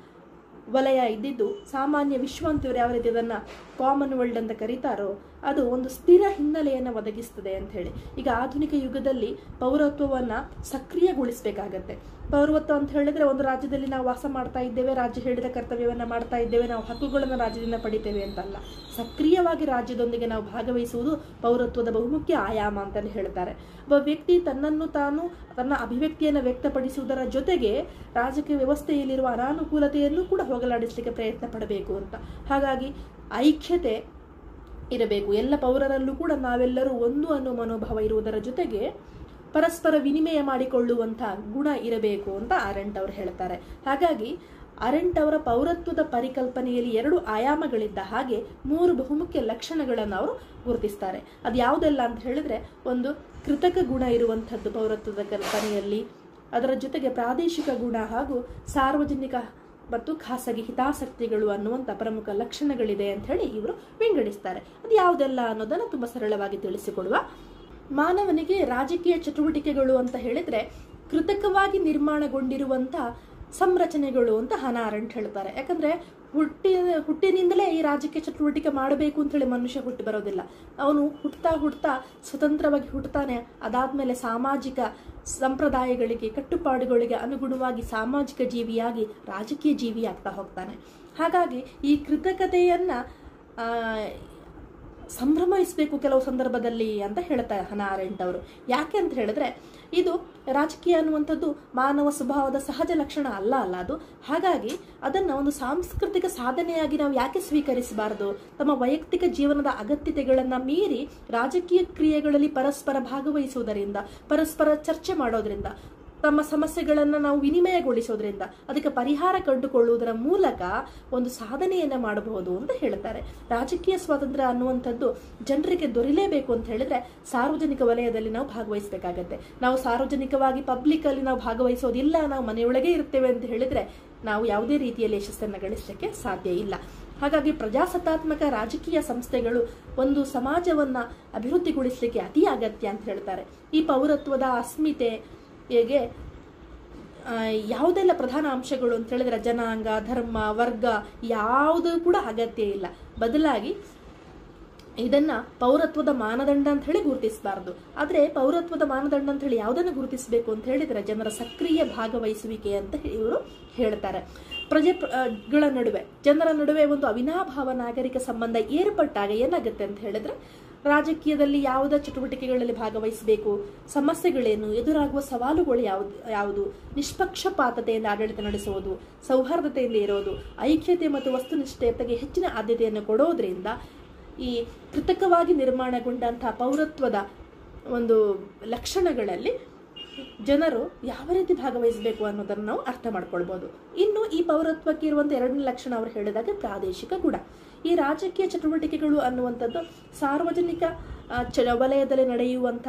ವಲಯ ಇದ್ದಿದ್ದು ಸಾಮಾನ್ಯ ವಿಶ್ವ ಅಂತ ಇವರು ಯಾವ ರೀತಿ ಅದನ್ನು ಕಾಮನ್ ವರ್ಲ್ಡ್ ಅಂತ ಕರೀತಾರೋ ಅದು ಒಂದು ಸ್ಥಿರ ಹಿನ್ನೆಲೆಯನ್ನು ಒದಗಿಸ್ತದೆ ಅಂತ ಹೇಳಿ ಈಗ ಆಧುನಿಕ ಯುಗದಲ್ಲಿ ಪೌರತ್ವವನ್ನು ಸಕ್ರಿಯಗೊಳಿಸಬೇಕಾಗತ್ತೆ ಪೌರತ್ವ ಅಂತ ಹೇಳಿದ್ರೆ ಒಂದು ರಾಜ್ಯದಲ್ಲಿ ನಾವು ವಾಸ ಮಾಡ್ತಾ ಇದ್ದೇವೆ ರಾಜ್ಯ ಹೇಳಿದ ಕರ್ತವ್ಯವನ್ನು ಮಾಡ್ತಾ ಇದ್ದೇವೆ ನಾವು ಹಕ್ಕುಗಳನ್ನು ರಾಜ್ಯದಿಂದ ಪಡಿತೇವೆ ಅಂತಲ್ಲ ಸಕ್ರಿಯವಾಗಿ ರಾಜ್ಯದೊಂದಿಗೆ ನಾವು ಭಾಗವಹಿಸುವುದು ಪೌರತ್ವದ ಬಹುಮುಖ್ಯ ಆಯಾಮ ಅಂತಲೇ ಹೇಳ್ತಾರೆ ಒಬ್ಬ ವ್ಯಕ್ತಿ ತನ್ನನ್ನು ತಾನು ತನ್ನ ಅಭಿವ್ಯಕ್ತಿಯನ್ನು ವ್ಯಕ್ತಪಡಿಸುವುದರ ಜೊತೆಗೆ ರಾಜಕೀಯ ವ್ಯವಸ್ಥೆಯಲ್ಲಿರುವ ಅನಾನುಕೂಲತೆಯನ್ನು ಕೂಡ ಹೋಗಲಾಡಿಸಲಿಕ್ಕೆ ಪ್ರಯತ್ನ ಪಡಬೇಕು ಅಂತ ಹಾಗಾಗಿ ಐಕ್ಯತೆ ಇರಬೇಕು ಎಲ್ಲ ಪೌರರಲ್ಲೂ ಕೂಡ ನಾವೆಲ್ಲರೂ ಒಂದು ಅನ್ನೋ ಮನೋಭಾವ ಇರುವುದರ ಜೊತೆಗೆ ಪರಸ್ಪರ ವಿನಿಮಯ ಮಾಡಿಕೊಳ್ಳುವಂಥ ಗುಣ ಇರಬೇಕು ಅಂತ ಅರೆಂಟ್ ಅವರು ಹೇಳ್ತಾರೆ ಹಾಗಾಗಿ ಅರೆಂಟ್ ಅವರ ಪೌರತ್ವದ ಪರಿಕಲ್ಪನೆಯಲ್ಲಿ ಎರಡು ಆಯಾಮಗಳಿದ್ದ ಹಾಗೆ ಮೂರು ಬಹುಮುಖ್ಯ ಲಕ್ಷಣಗಳನ್ನು ಅವರು ಗುರುತಿಸ್ತಾರೆ ಅದು ಯಾವುದೆಲ್ಲ ಅಂತ ಹೇಳಿದ್ರೆ ಒಂದು ಕೃತಕ ಗುಣ ಇರುವಂಥದ್ದು ಪೌರತ್ವದ ಕಲ್ಪನೆಯಲ್ಲಿ ಅದರ ಜೊತೆಗೆ ಪ್ರಾದೇಶಿಕ ಗುಣ ಹಾಗೂ ಸಾರ್ವಜನಿಕ ಮತ್ತು ಖಾಸಗಿ ಹಿತಾಸಕ್ತಿಗಳು ಅನ್ನುವಂಥ ಪ್ರಮುಖ ಲಕ್ಷಣಗಳಿದೆ ಅಂತ ಹೇಳಿ ಇವರು ವಿಂಗಡಿಸ್ತಾರೆ ಅದು ಯಾವುದೆಲ್ಲ ಅನ್ನೋದನ್ನು ತುಂಬ ಸರಳವಾಗಿ ತಿಳಿಸಿಕೊಡುವ ಮಾನವನಿಗೆ ರಾಜಕೀಯ ಚಟುವಟಿಕೆಗಳು ಅಂತ ಹೇಳಿದ್ರೆ ಕೃತಕವಾಗಿ ನಿರ್ಮಾಣಗೊಂಡಿರುವಂಥ ಸಂರಚನೆಗಳು ಅಂತ ಹನ ಅರಂಟ್ ಹೇಳ್ತಾರೆ ಯಾಕಂದ್ರೆ ಹುಟ್ಟಿ ಹುಟ್ಟಿನಿಂದಲೇ ಈ ರಾಜಕೀಯ ಚಟುವಟಿಕೆ ಮಾಡಬೇಕು ಅಂತೇಳಿ ಮನುಷ್ಯ ಹುಟ್ಟಿ ಬರೋದಿಲ್ಲ ಅವನು ಹುಟ್ತಾ ಹುಟ್ತಾ ಸ್ವತಂತ್ರವಾಗಿ ಹುಟ್ಟುತ್ತಾನೆ ಅದಾದ್ಮೇಲೆ ಸಾಮಾಜಿಕ ಸಂಪ್ರದಾಯಗಳಿಗೆ ಕಟ್ಟುಪಾಡುಗಳಿಗೆ ಅನುಗುಣವಾಗಿ ಸಾಮಾಜಿಕ ಜೀವಿಯಾಗಿ ರಾಜಕೀಯ ಜೀವಿಯಾಗ್ತಾ ಹೋಗ್ತಾನೆ ಹಾಗಾಗಿ ಈ ಕೃತಕತೆಯನ್ನ ಆ, ಸಂಭ್ರಮಿಸಬೇಕು ಕೆಲವು ಸಂದರ್ಭದಲ್ಲಿ ಅಂತ ಹೇಳ್ತಾರೆ ಹನ ಅರೆಂಟ್ ಅವರು ಯಾಕೆ ಅಂತ ಹೇಳಿದ್ರೆ ಇದು ರಾಜಕೀಯ ಅನ್ನುವಂಥದ್ದು ಮಾನವ ಸ್ವಭಾವದ ಸಹಜ ಲಕ್ಷಣ ಅಲ್ಲ ಅಲ್ಲ ಅದು ಹಾಗಾಗಿ ಅದನ್ನು ಒಂದು ಸಾಂಸ್ಕೃತಿಕ ಸಾಧನೆಯಾಗಿ ನಾವು ಯಾಕೆ ಸ್ವೀಕರಿಸಬಾರದು ತಮ್ಮ ವೈಯಕ್ತಿಕ ಜೀವನದ ಅಗತ್ಯತೆಗಳನ್ನು ಮೀರಿ ರಾಜಕೀಯ ಕ್ರಿಯೆಗಳಲ್ಲಿ ಪರಸ್ಪರ ಭಾಗವಹಿಸುವುದರಿಂದ ಪರಸ್ಪರ ಚರ್ಚೆ ಮಾಡೋದ್ರಿಂದ ತಮ್ಮ ಸಮಸ್ಯೆಗಳನ್ನು ನಾವು ವಿನಿಮಯಗೊಳಿಸೋದ್ರಿಂದ ಅದಕ್ಕೆ ಪರಿಹಾರ ಕಂಡುಕೊಳ್ಳುವುದರ ಮೂಲಕ ಒಂದು ಸಾಧನೆಯನ್ನ ಮಾಡಬಹುದು ಅಂತ ಹೇಳ್ತಾರೆ ರಾಜಕೀಯ ಸ್ವಾತಂತ್ರ್ಯ ಅನ್ನುವಂಥದ್ದು ಜನರಿಗೆ ದೊರೆಯಲೇಬೇಕು ಅಂತ ಹೇಳಿದ್ರೆ ಸಾರ್ವಜನಿಕ ವಲಯದಲ್ಲಿ ನಾವು ಭಾಗವಹಿಸಬೇಕಾಗತ್ತೆ ನಾವು ಸಾರ್ವಜನಿಕವಾಗಿ ಪಬ್ಲಿಕ್ ಅಲ್ಲಿ ನಾವು ಭಾಗವಹಿಸೋದಿಲ್ಲ ನಾವು ಮನೆಯೊಳಗೆ ಇರ್ತೇವೆ ಅಂತ ಹೇಳಿದ್ರೆ ನಾವು ಯಾವುದೇ ರೀತಿಯಲ್ಲಿ ಯಶಸ್ಸನ್ನು ಗಳಿಸಲಿಕ್ಕೆ ಸಾಧ್ಯ ಇಲ್ಲ ಹಾಗಾಗಿ ಪ್ರಜಾಸತ್ತಾತ್ಮಕ ರಾಜಕೀಯ ಸಂಸ್ಥೆಗಳು ಒಂದು ಸಮಾಜವನ್ನ ಅಭಿವೃದ್ಧಿಗೊಳಿಸಲಿಕ್ಕೆ ಅತಿ ಅಗತ್ಯ ಅಂತ ಹೇಳ್ತಾರೆ ಈ ಪೌರತ್ವದ ಅಸ್ಮಿತೆ ಹೇಗೆ ಆ, ಯಾವುದೆಲ್ಲ ಪ್ರಧಾನ ಅಂಶಗಳು ಅಂತ ಹೇಳಿದ್ರೆ ಜನಾಂಗ ಧರ್ಮ ವರ್ಗ ಯಾವುದೂ ಕೂಡ ಅಗತ್ಯ ಇಲ್ಲ ಬದಲಾಗಿ ಇದನ್ನ ಪೌರತ್ವದ ಮಾನದಂಡ ಅಂತ ಹೇಳಿ ಗುರುತಿಸಬಾರದು ಆದ್ರೆ ಪೌರತ್ವದ ಮಾನದಂಡ ಅಂತ ಹೇಳಿ ಯಾವುದನ್ನು ಗುರುತಿಸಬೇಕು ಅಂತ ಹೇಳಿದ್ರೆ ಜನರ ಸಕ್ರಿಯ ಭಾಗವಹಿಸುವಿಕೆ ಅಂತ ಇವರು ಹೇಳ್ತಾರೆ ಪ್ರಜೆಗಳ ನಡುವೆ ಜನರ ನಡುವೆ ಒಂದು ಅವಿನಾಭಾವ ನಾಗರಿಕ ಸಂಬಂಧ ಏರ್ಪಟ್ಟಾಗ ಏನಾಗುತ್ತೆ ಅಂತ ಹೇಳಿದ್ರೆ ರಾಜಕೀಯದಲ್ಲಿ ಯಾವುದ ಚಟುವಟಿಕೆಗಳಲ್ಲಿ ಭಾಗವಹಿಸಬೇಕು ಸಮಸ್ಯೆಗಳೇನು ಎದುರಾಗುವ ಸವಾಲುಗಳು ಯಾವುದು ಯಾವುದು ನಿಷ್ಪಕ್ಷಪಾತತೆಯಿಂದ ಆಡಳಿತ ನಡೆಸುವುದು ಸೌಹಾರ್ದತೆಯಿಂದ ಇರೋದು ಐಕ್ಯತೆ ಮತ್ತು ವಸ್ತುನಿಷ್ಠತೆಗೆ ಹೆಚ್ಚಿನ ಆದ್ಯತೆಯನ್ನು ಕೊಡೋದ್ರಿಂದ ಈ ಕೃತಕವಾಗಿ ನಿರ್ಮಾಣಗೊಂಡಂತಹ ಪೌರತ್ವದ ಒಂದು ಲಕ್ಷಣಗಳಲ್ಲಿ ಜನರು ಯಾವ ರೀತಿ ಭಾಗವಹಿಸಬೇಕು ಅನ್ನೋದನ್ನು ನಾವು ಅರ್ಥ ಮಾಡ್ಕೊಳ್ಬೋದು ಇನ್ನು ಈ ಪೌರತ್ವಕ್ಕೆ ಇರುವಂಥ ಎರಡನೇ ಲಕ್ಷಣ ಅವರು ಹೇಳಿದಾಗ ಪ್ರಾದೇಶಿಕ ಗುಣ ಈ ರಾಜಕೀಯ ಚಟುವಟಿಕೆಗಳು ಅನ್ನುವಂಥದ್ದು ಸಾರ್ವಜನಿಕ ಆ, ಚ ವಲಯದಲ್ಲಿ ನಡೆಯುವಂಥ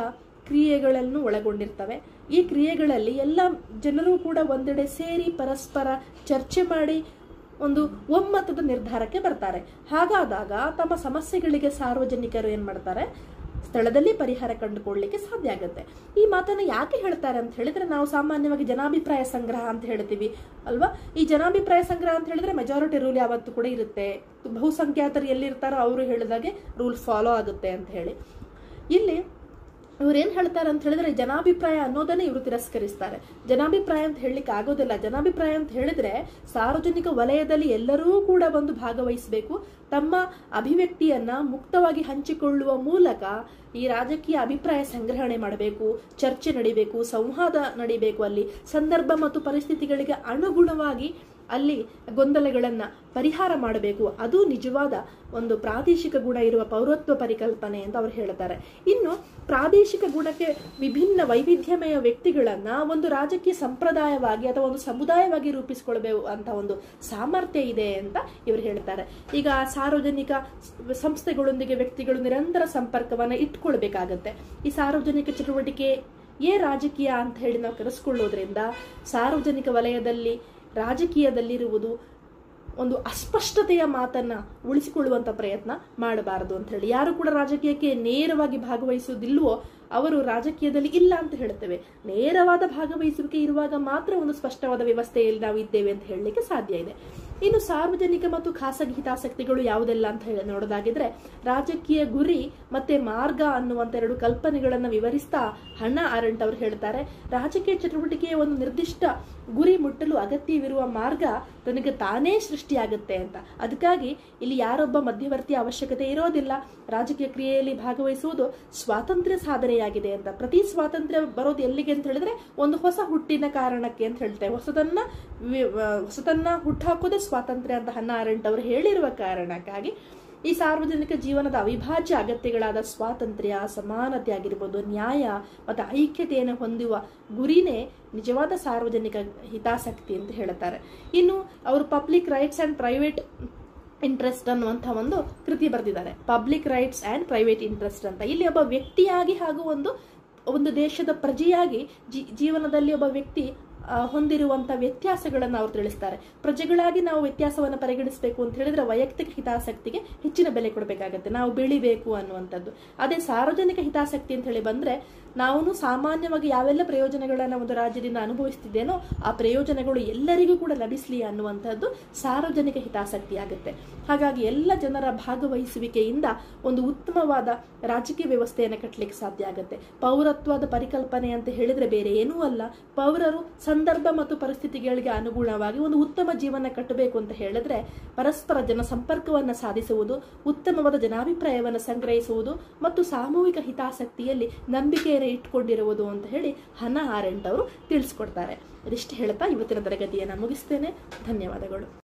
ಕ್ರಿಯೆಗಳನ್ನು ಒಳಗೊಂಡಿರ್ತವೆ ಈ ಕ್ರಿಯೆಗಳಲ್ಲಿ ಎಲ್ಲ ಜನರು ಕೂಡ ಒಂದೆಡೆ ಸೇರಿ ಪರಸ್ಪರ ಚರ್ಚೆ ಮಾಡಿ ಒಂದು ಒಮ್ಮತದ ನಿರ್ಧಾರಕ್ಕೆ ಬರ್ತಾರೆ ಹಾಗಾದಾಗ ತಮ್ಮ ಸಮಸ್ಯೆಗಳಿಗೆ ಸಾರ್ವಜನಿಕರು ಏನ್ ಮಾಡ್ತಾರೆ ಸ್ಥಳದಲ್ಲಿ ಪರಿಹಾರ ಕಂಡುಕೊಳ್ಳಲಿಕ್ಕೆ ಸಾಧ್ಯ ಆಗುತ್ತೆ ಈ ಮಾತನ್ನ ಯಾಕೆ ಹೇಳ್ತಾರೆ ಅಂತ ಹೇಳಿದ್ರೆ ನಾವು ಸಾಮಾನ್ಯವಾಗಿ ಜನಾಭಿಪ್ರಾಯ ಸಂಗ್ರಹ ಅಂತ ಹೇಳ್ತೀವಿ ಅಲ್ವಾ ಈ ಜನಾಭಿಪ್ರಾಯ ಸಂಗ್ರಹ ಅಂತ ಹೇಳಿದ್ರೆ ಮೆಜಾರಿಟಿ ರೂಲ್ ಯಾವತ್ತೂ ಕೂಡ ಇರುತ್ತೆ ಬಹುಸಂಖ್ಯಾತರು ಎಲ್ಲಿರ್ತಾರೋ ಅವರು ಹೇಳಿದಾಗೆ ರೂಲ್ ಫಾಲೋ ಆಗುತ್ತೆ ಅಂತ ಹೇಳಿ ಇಲ್ಲಿ ಇವ್ರು ಏನ್ ಹೇಳ್ತಾರೆ ಅಂತ ಹೇಳಿದ್ರೆ ಜನಾಭಿಪ್ರಾಯ ಅನ್ನೋದನ್ನೇ ಇವರು ತಿರಸ್ಕರಿಸ್ತಾರೆ ಜನಾಭಿಪ್ರಾಯ ಅಂತ ಹೇಳಲಿಕ್ಕೆ ಆಗೋದಿಲ್ಲ ಜನಾಭಿಪ್ರಾಯ ಅಂತ ಹೇಳಿದ್ರೆ ಸಾರ್ವಜನಿಕ ವಲಯದಲ್ಲಿ ಎಲ್ಲರೂ ಕೂಡ ಬಂದು ಭಾಗವಹಿಸಬೇಕು ತಮ್ಮ ಅಭಿವ್ಯಕ್ತಿಯನ್ನ ಮುಕ್ತವಾಗಿ ಹಂಚಿಕೊಳ್ಳುವ ಮೂಲಕ ಈ ರಾಜಕೀಯ ಅಭಿಪ್ರಾಯ ಸಂಗ್ರಹಣೆ ಮಾಡಬೇಕು ಚರ್ಚೆ ನಡಿಬೇಕು ಸಂವಾದ ನಡಿಬೇಕು ಅಲ್ಲಿ ಸಂದರ್ಭ ಮತ್ತು ಪರಿಸ್ಥಿತಿಗಳಿಗೆ ಅನುಗುಣವಾಗಿ ಅಲ್ಲಿ ಗೊಂದಲಗಳನ್ನ ಪರಿಹಾರ ಮಾಡಬೇಕು ಅದು ನಿಜವಾದ ಒಂದು ಪ್ರಾದೇಶಿಕ ಗುಣ ಇರುವ ಪೌರತ್ವ ಪರಿಕಲ್ಪನೆ ಅಂತ ಅವರು ಹೇಳ್ತಾರೆ ಇನ್ನು ಪ್ರಾದೇಶಿಕ ಗುಣಕ್ಕೆ ವಿಭಿನ್ನ ವೈವಿಧ್ಯಮಯ ವ್ಯಕ್ತಿಗಳನ್ನ ಒಂದು ರಾಜಕೀಯ ಸಂಪ್ರದಾಯವಾಗಿ ಅಥವಾ ಒಂದು ಸಮುದಾಯವಾಗಿ ರೂಪಿಸಿಕೊಳ್ಬೇಕು ಅಂತ ಒಂದು ಸಾಮರ್ಥ್ಯ ಇದೆ ಅಂತ ಇವರು ಹೇಳ್ತಾರೆ ಈಗ ಸಾರ್ವಜನಿಕ ಸಂಸ್ಥೆಗಳೊಂದಿಗೆ ವ್ಯಕ್ತಿಗಳು ನಿರಂತರ ಸಂಪರ್ಕವನ್ನ ಇಟ್ಕೊಳ್ಬೇಕಾಗತ್ತೆ ಈ ಸಾರ್ವಜನಿಕ ಚಟುವಟಿಕೆ ಏ ರಾಜಕೀಯ ಅಂತ ಹೇಳಿ ನಾವು ಕರೆಸ್ಕೊಳ್ಳೋದ್ರಿಂದ ಸಾರ್ವಜನಿಕ ವಲಯದಲ್ಲಿ ರಾಜಕೀಯದಲ್ಲಿರುವುದು ಒಂದು ಅಸ್ಪಷ್ಟತೆಯ ಮಾತನ್ನ ಉಳಿಸಿಕೊಳ್ಳುವಂತ ಪ್ರಯತ್ನ ಮಾಡಬಾರದು ಅಂತ ಹೇಳಿ ಯಾರು ಕೂಡ ರಾಜಕೀಯಕ್ಕೆ ನೇರವಾಗಿ ಭಾಗವಹಿಸುವುದಿಲ್ವೋ ಅವರು ರಾಜಕೀಯದಲ್ಲಿ ಇಲ್ಲ ಅಂತ ಹೇಳ್ತೇವೆ ನೇರವಾದ ಭಾಗವಹಿಸುವಿಕೆ ಇರುವಾಗ ಮಾತ್ರ ಒಂದು ಸ್ಪಷ್ಟವಾದ ವ್ಯವಸ್ಥೆಯಲ್ಲಿ ನಾವು ಇದ್ದೇವೆ ಅಂತ ಹೇಳಲಿಕ್ಕೆ ಸಾಧ್ಯ ಇದೆ ಇನ್ನು ಸಾರ್ವಜನಿಕ ಮತ್ತು ಖಾಸಗಿ ಹಿತಾಸಕ್ತಿಗಳು ಯಾವುದೆಲ್ಲ ಅಂತ ಹೇಳಿ ನೋಡೋದಾಗಿದ್ರೆ ರಾಜಕೀಯ ಗುರಿ ಮತ್ತೆ ಮಾರ್ಗ ಅನ್ನುವಂತ ಎರಡು ಕಲ್ಪನೆಗಳನ್ನ ವಿವರಿಸ್ತಾ ಹಣ್ಣ ಆರಂಟ್ ಅವರು ಹೇಳ್ತಾರೆ ರಾಜಕೀಯ ಚಟುವಟಿಕೆಯ ಒಂದು ನಿರ್ದಿಷ್ಟ ಗುರಿ ಮುಟ್ಟಲು ಅಗತ್ಯವಿರುವ ಮಾರ್ಗ ತನಗೆ ತಾನೇ ಸೃಷ್ಟಿಯಾಗುತ್ತೆ ಅಂತ ಅದಕ್ಕಾಗಿ ಇಲ್ಲಿ ಯಾರೊಬ್ಬ ಮಧ್ಯವರ್ತಿ ಅವಶ್ಯಕತೆ ಇರೋದಿಲ್ಲ ರಾಜಕೀಯ ಕ್ರಿಯೆಯಲ್ಲಿ ಭಾಗವಹಿಸುವುದು ಸ್ವಾತಂತ್ರ್ಯ ಸಾಧನೆಯಾಗಿದೆ ಅಂತ ಪ್ರತಿ ಸ್ವಾತಂತ್ರ್ಯ ಬರೋದು ಎಲ್ಲಿಗೆ ಅಂತ ಹೇಳಿದ್ರೆ ಒಂದು ಹೊಸ ಹುಟ್ಟಿನ ಕಾರಣಕ್ಕೆ ಅಂತ ಹೇಳ್ತೇವೆ ಹೊಸದನ್ನ ವಿ- ಹೊಸದನ್ನ ಹುಟ್ಟಾಕೋದೇ ಸ್ವಾತಂತ್ರ್ಯ ಅಂತ ಹನ್ನ ಆರೆಂಟ್ ಅವರು ಹೇಳಿರುವ ಕಾರಣಕ್ಕಾಗಿ ಈ ಸಾರ್ವಜನಿಕ ಜೀವನದ ಅವಿಭಾಜ್ಯ ಅಗತ್ಯಗಳಾದ ಸ್ವಾತಂತ್ರ್ಯ ಸಮಾನತೆ ಆಗಿರ್ಬೋದು ನ್ಯಾಯ ಮತ್ತು ಐಕ್ಯತೆಯನ್ನು ಹೊಂದುವ ಗುರಿನೇ ನಿಜವಾದ ಸಾರ್ವಜನಿಕ ಹಿತಾಸಕ್ತಿ ಅಂತ ಹೇಳ್ತಾರೆ ಇನ್ನು ಅವರು public rights and private interest ಅನ್ನುವಂಥ ಒಂದು ಕೃತಿ ಬರೆದಿದ್ದಾರೆ public rights and private interest ಅಂತ ಇಲ್ಲಿ ಒಬ್ಬ ವ್ಯಕ್ತಿಯಾಗಿ ಹಾಗೂ ಒಂದು ಒಂದು ದೇಶದ ಪ್ರಜೆಯಾಗಿ ಜೀ- ಜೀವನದಲ್ಲಿ ಒಬ್ಬ ವ್ಯಕ್ತಿ ಆ, ಹೊಂದಿರುವಂತ ವ್ಯತ್ಯಾಸಗಳನ್ನು ಅವರು ತಿಳಿಸ್ತಾರೆ ಪ್ರಜೆಗಳಾಗಿ ನಾವು ವ್ಯತ್ಯಾಸವನ್ನು ಪರಿಗಣಿಸಬೇಕು ಅಂತ ಹೇಳಿದ್ರೆ ವೈಯಕ್ತಿಕ ಹಿತಾಸಕ್ತಿಗೆ ಹೆಚ್ಚಿನ ಬೆಲೆ ಕೊಡಬೇಕಾಗತ್ತೆ ನಾವು ಬೆಳಿಬೇಕು ಅನ್ನುವಂಥದ್ದು ಅದೇ ಸಾರ್ವಜನಿಕ ಹಿತಾಸಕ್ತಿ ಅಂತ ಹೇಳಿ ಬಂದ್ರೆ ನಾವು ಸಾಮಾನ್ಯವಾಗಿ ಯಾವೆಲ್ಲ ಪ್ರಯೋಜನಗಳನ್ನ ಒಂದು ರಾಜ್ಯದಿಂದ ಅನುಭವಿಸ್ತಿದ್ದೇನೋ ಆ ಪ್ರಯೋಜನಗಳು ಎಲ್ಲರಿಗೂ ಕೂಡ ಲಭಿಸಲಿ ಅನ್ನುವಂಥದ್ದು ಸಾರ್ವಜನಿಕ ಹಿತಾಸಕ್ತಿ ಆಗುತ್ತೆ ಹಾಗಾಗಿ ಎಲ್ಲ ಜನರ ಭಾಗವಹಿಸುವಿಕೆಯಿಂದ ಒಂದು ಉತ್ತಮವಾದ ರಾಜಕೀಯ ವ್ಯವಸ್ಥೆಯನ್ನು ಕಟ್ಟಲಿಕ್ಕೆ ಸಾಧ್ಯ ಆಗುತ್ತೆ ಪೌರತ್ವದ ಪರಿಕಲ್ಪನೆ ಅಂತ ಹೇಳಿದ್ರೆ ಬೇರೆ ಏನೂ ಅಲ್ಲ ಪೌರರು ಸಂದರ್ಭ ಮತ್ತು ಪರಿಸ್ಥಿತಿಗಳಿಗೆ ಅನುಗುಣವಾಗಿ ಒಂದು ಉತ್ತಮ ಜೀವನ ಕಟ್ಟಬೇಕು ಅಂತ ಹೇಳಿದ್ರೆ ಪರಸ್ಪರ ಜನ ಸಂಪರ್ಕವನ್ನು ಸಾಧಿಸುವುದು ಉತ್ತಮವಾದ ಜನಾಭಿಪ್ರಾಯವನ್ನು ಸಂಗ್ರಹಿಸುವುದು ಮತ್ತು ಸಾಮೂಹಿಕ ಹಿತಾಸಕ್ತಿಯಲ್ಲಿ ನಂಬಿಕೆಯನ್ನು ಇಟ್ಕೊಂಡಿರುವುದು ಅಂತ ಹೇಳಿ ಹನ್ನ ಆರೆಂಟ್ ಅವರು ತಿಳಿಸ್ಕೊಡ್ತಾರೆ ಇದಿಷ್ಟು ಹೇಳ್ತಾ ಇವತ್ತಿನ ತರಗತಿಯನ್ನು ಮುಗಿಸ್ತೇನೆ ಧನ್ಯವಾದಗಳು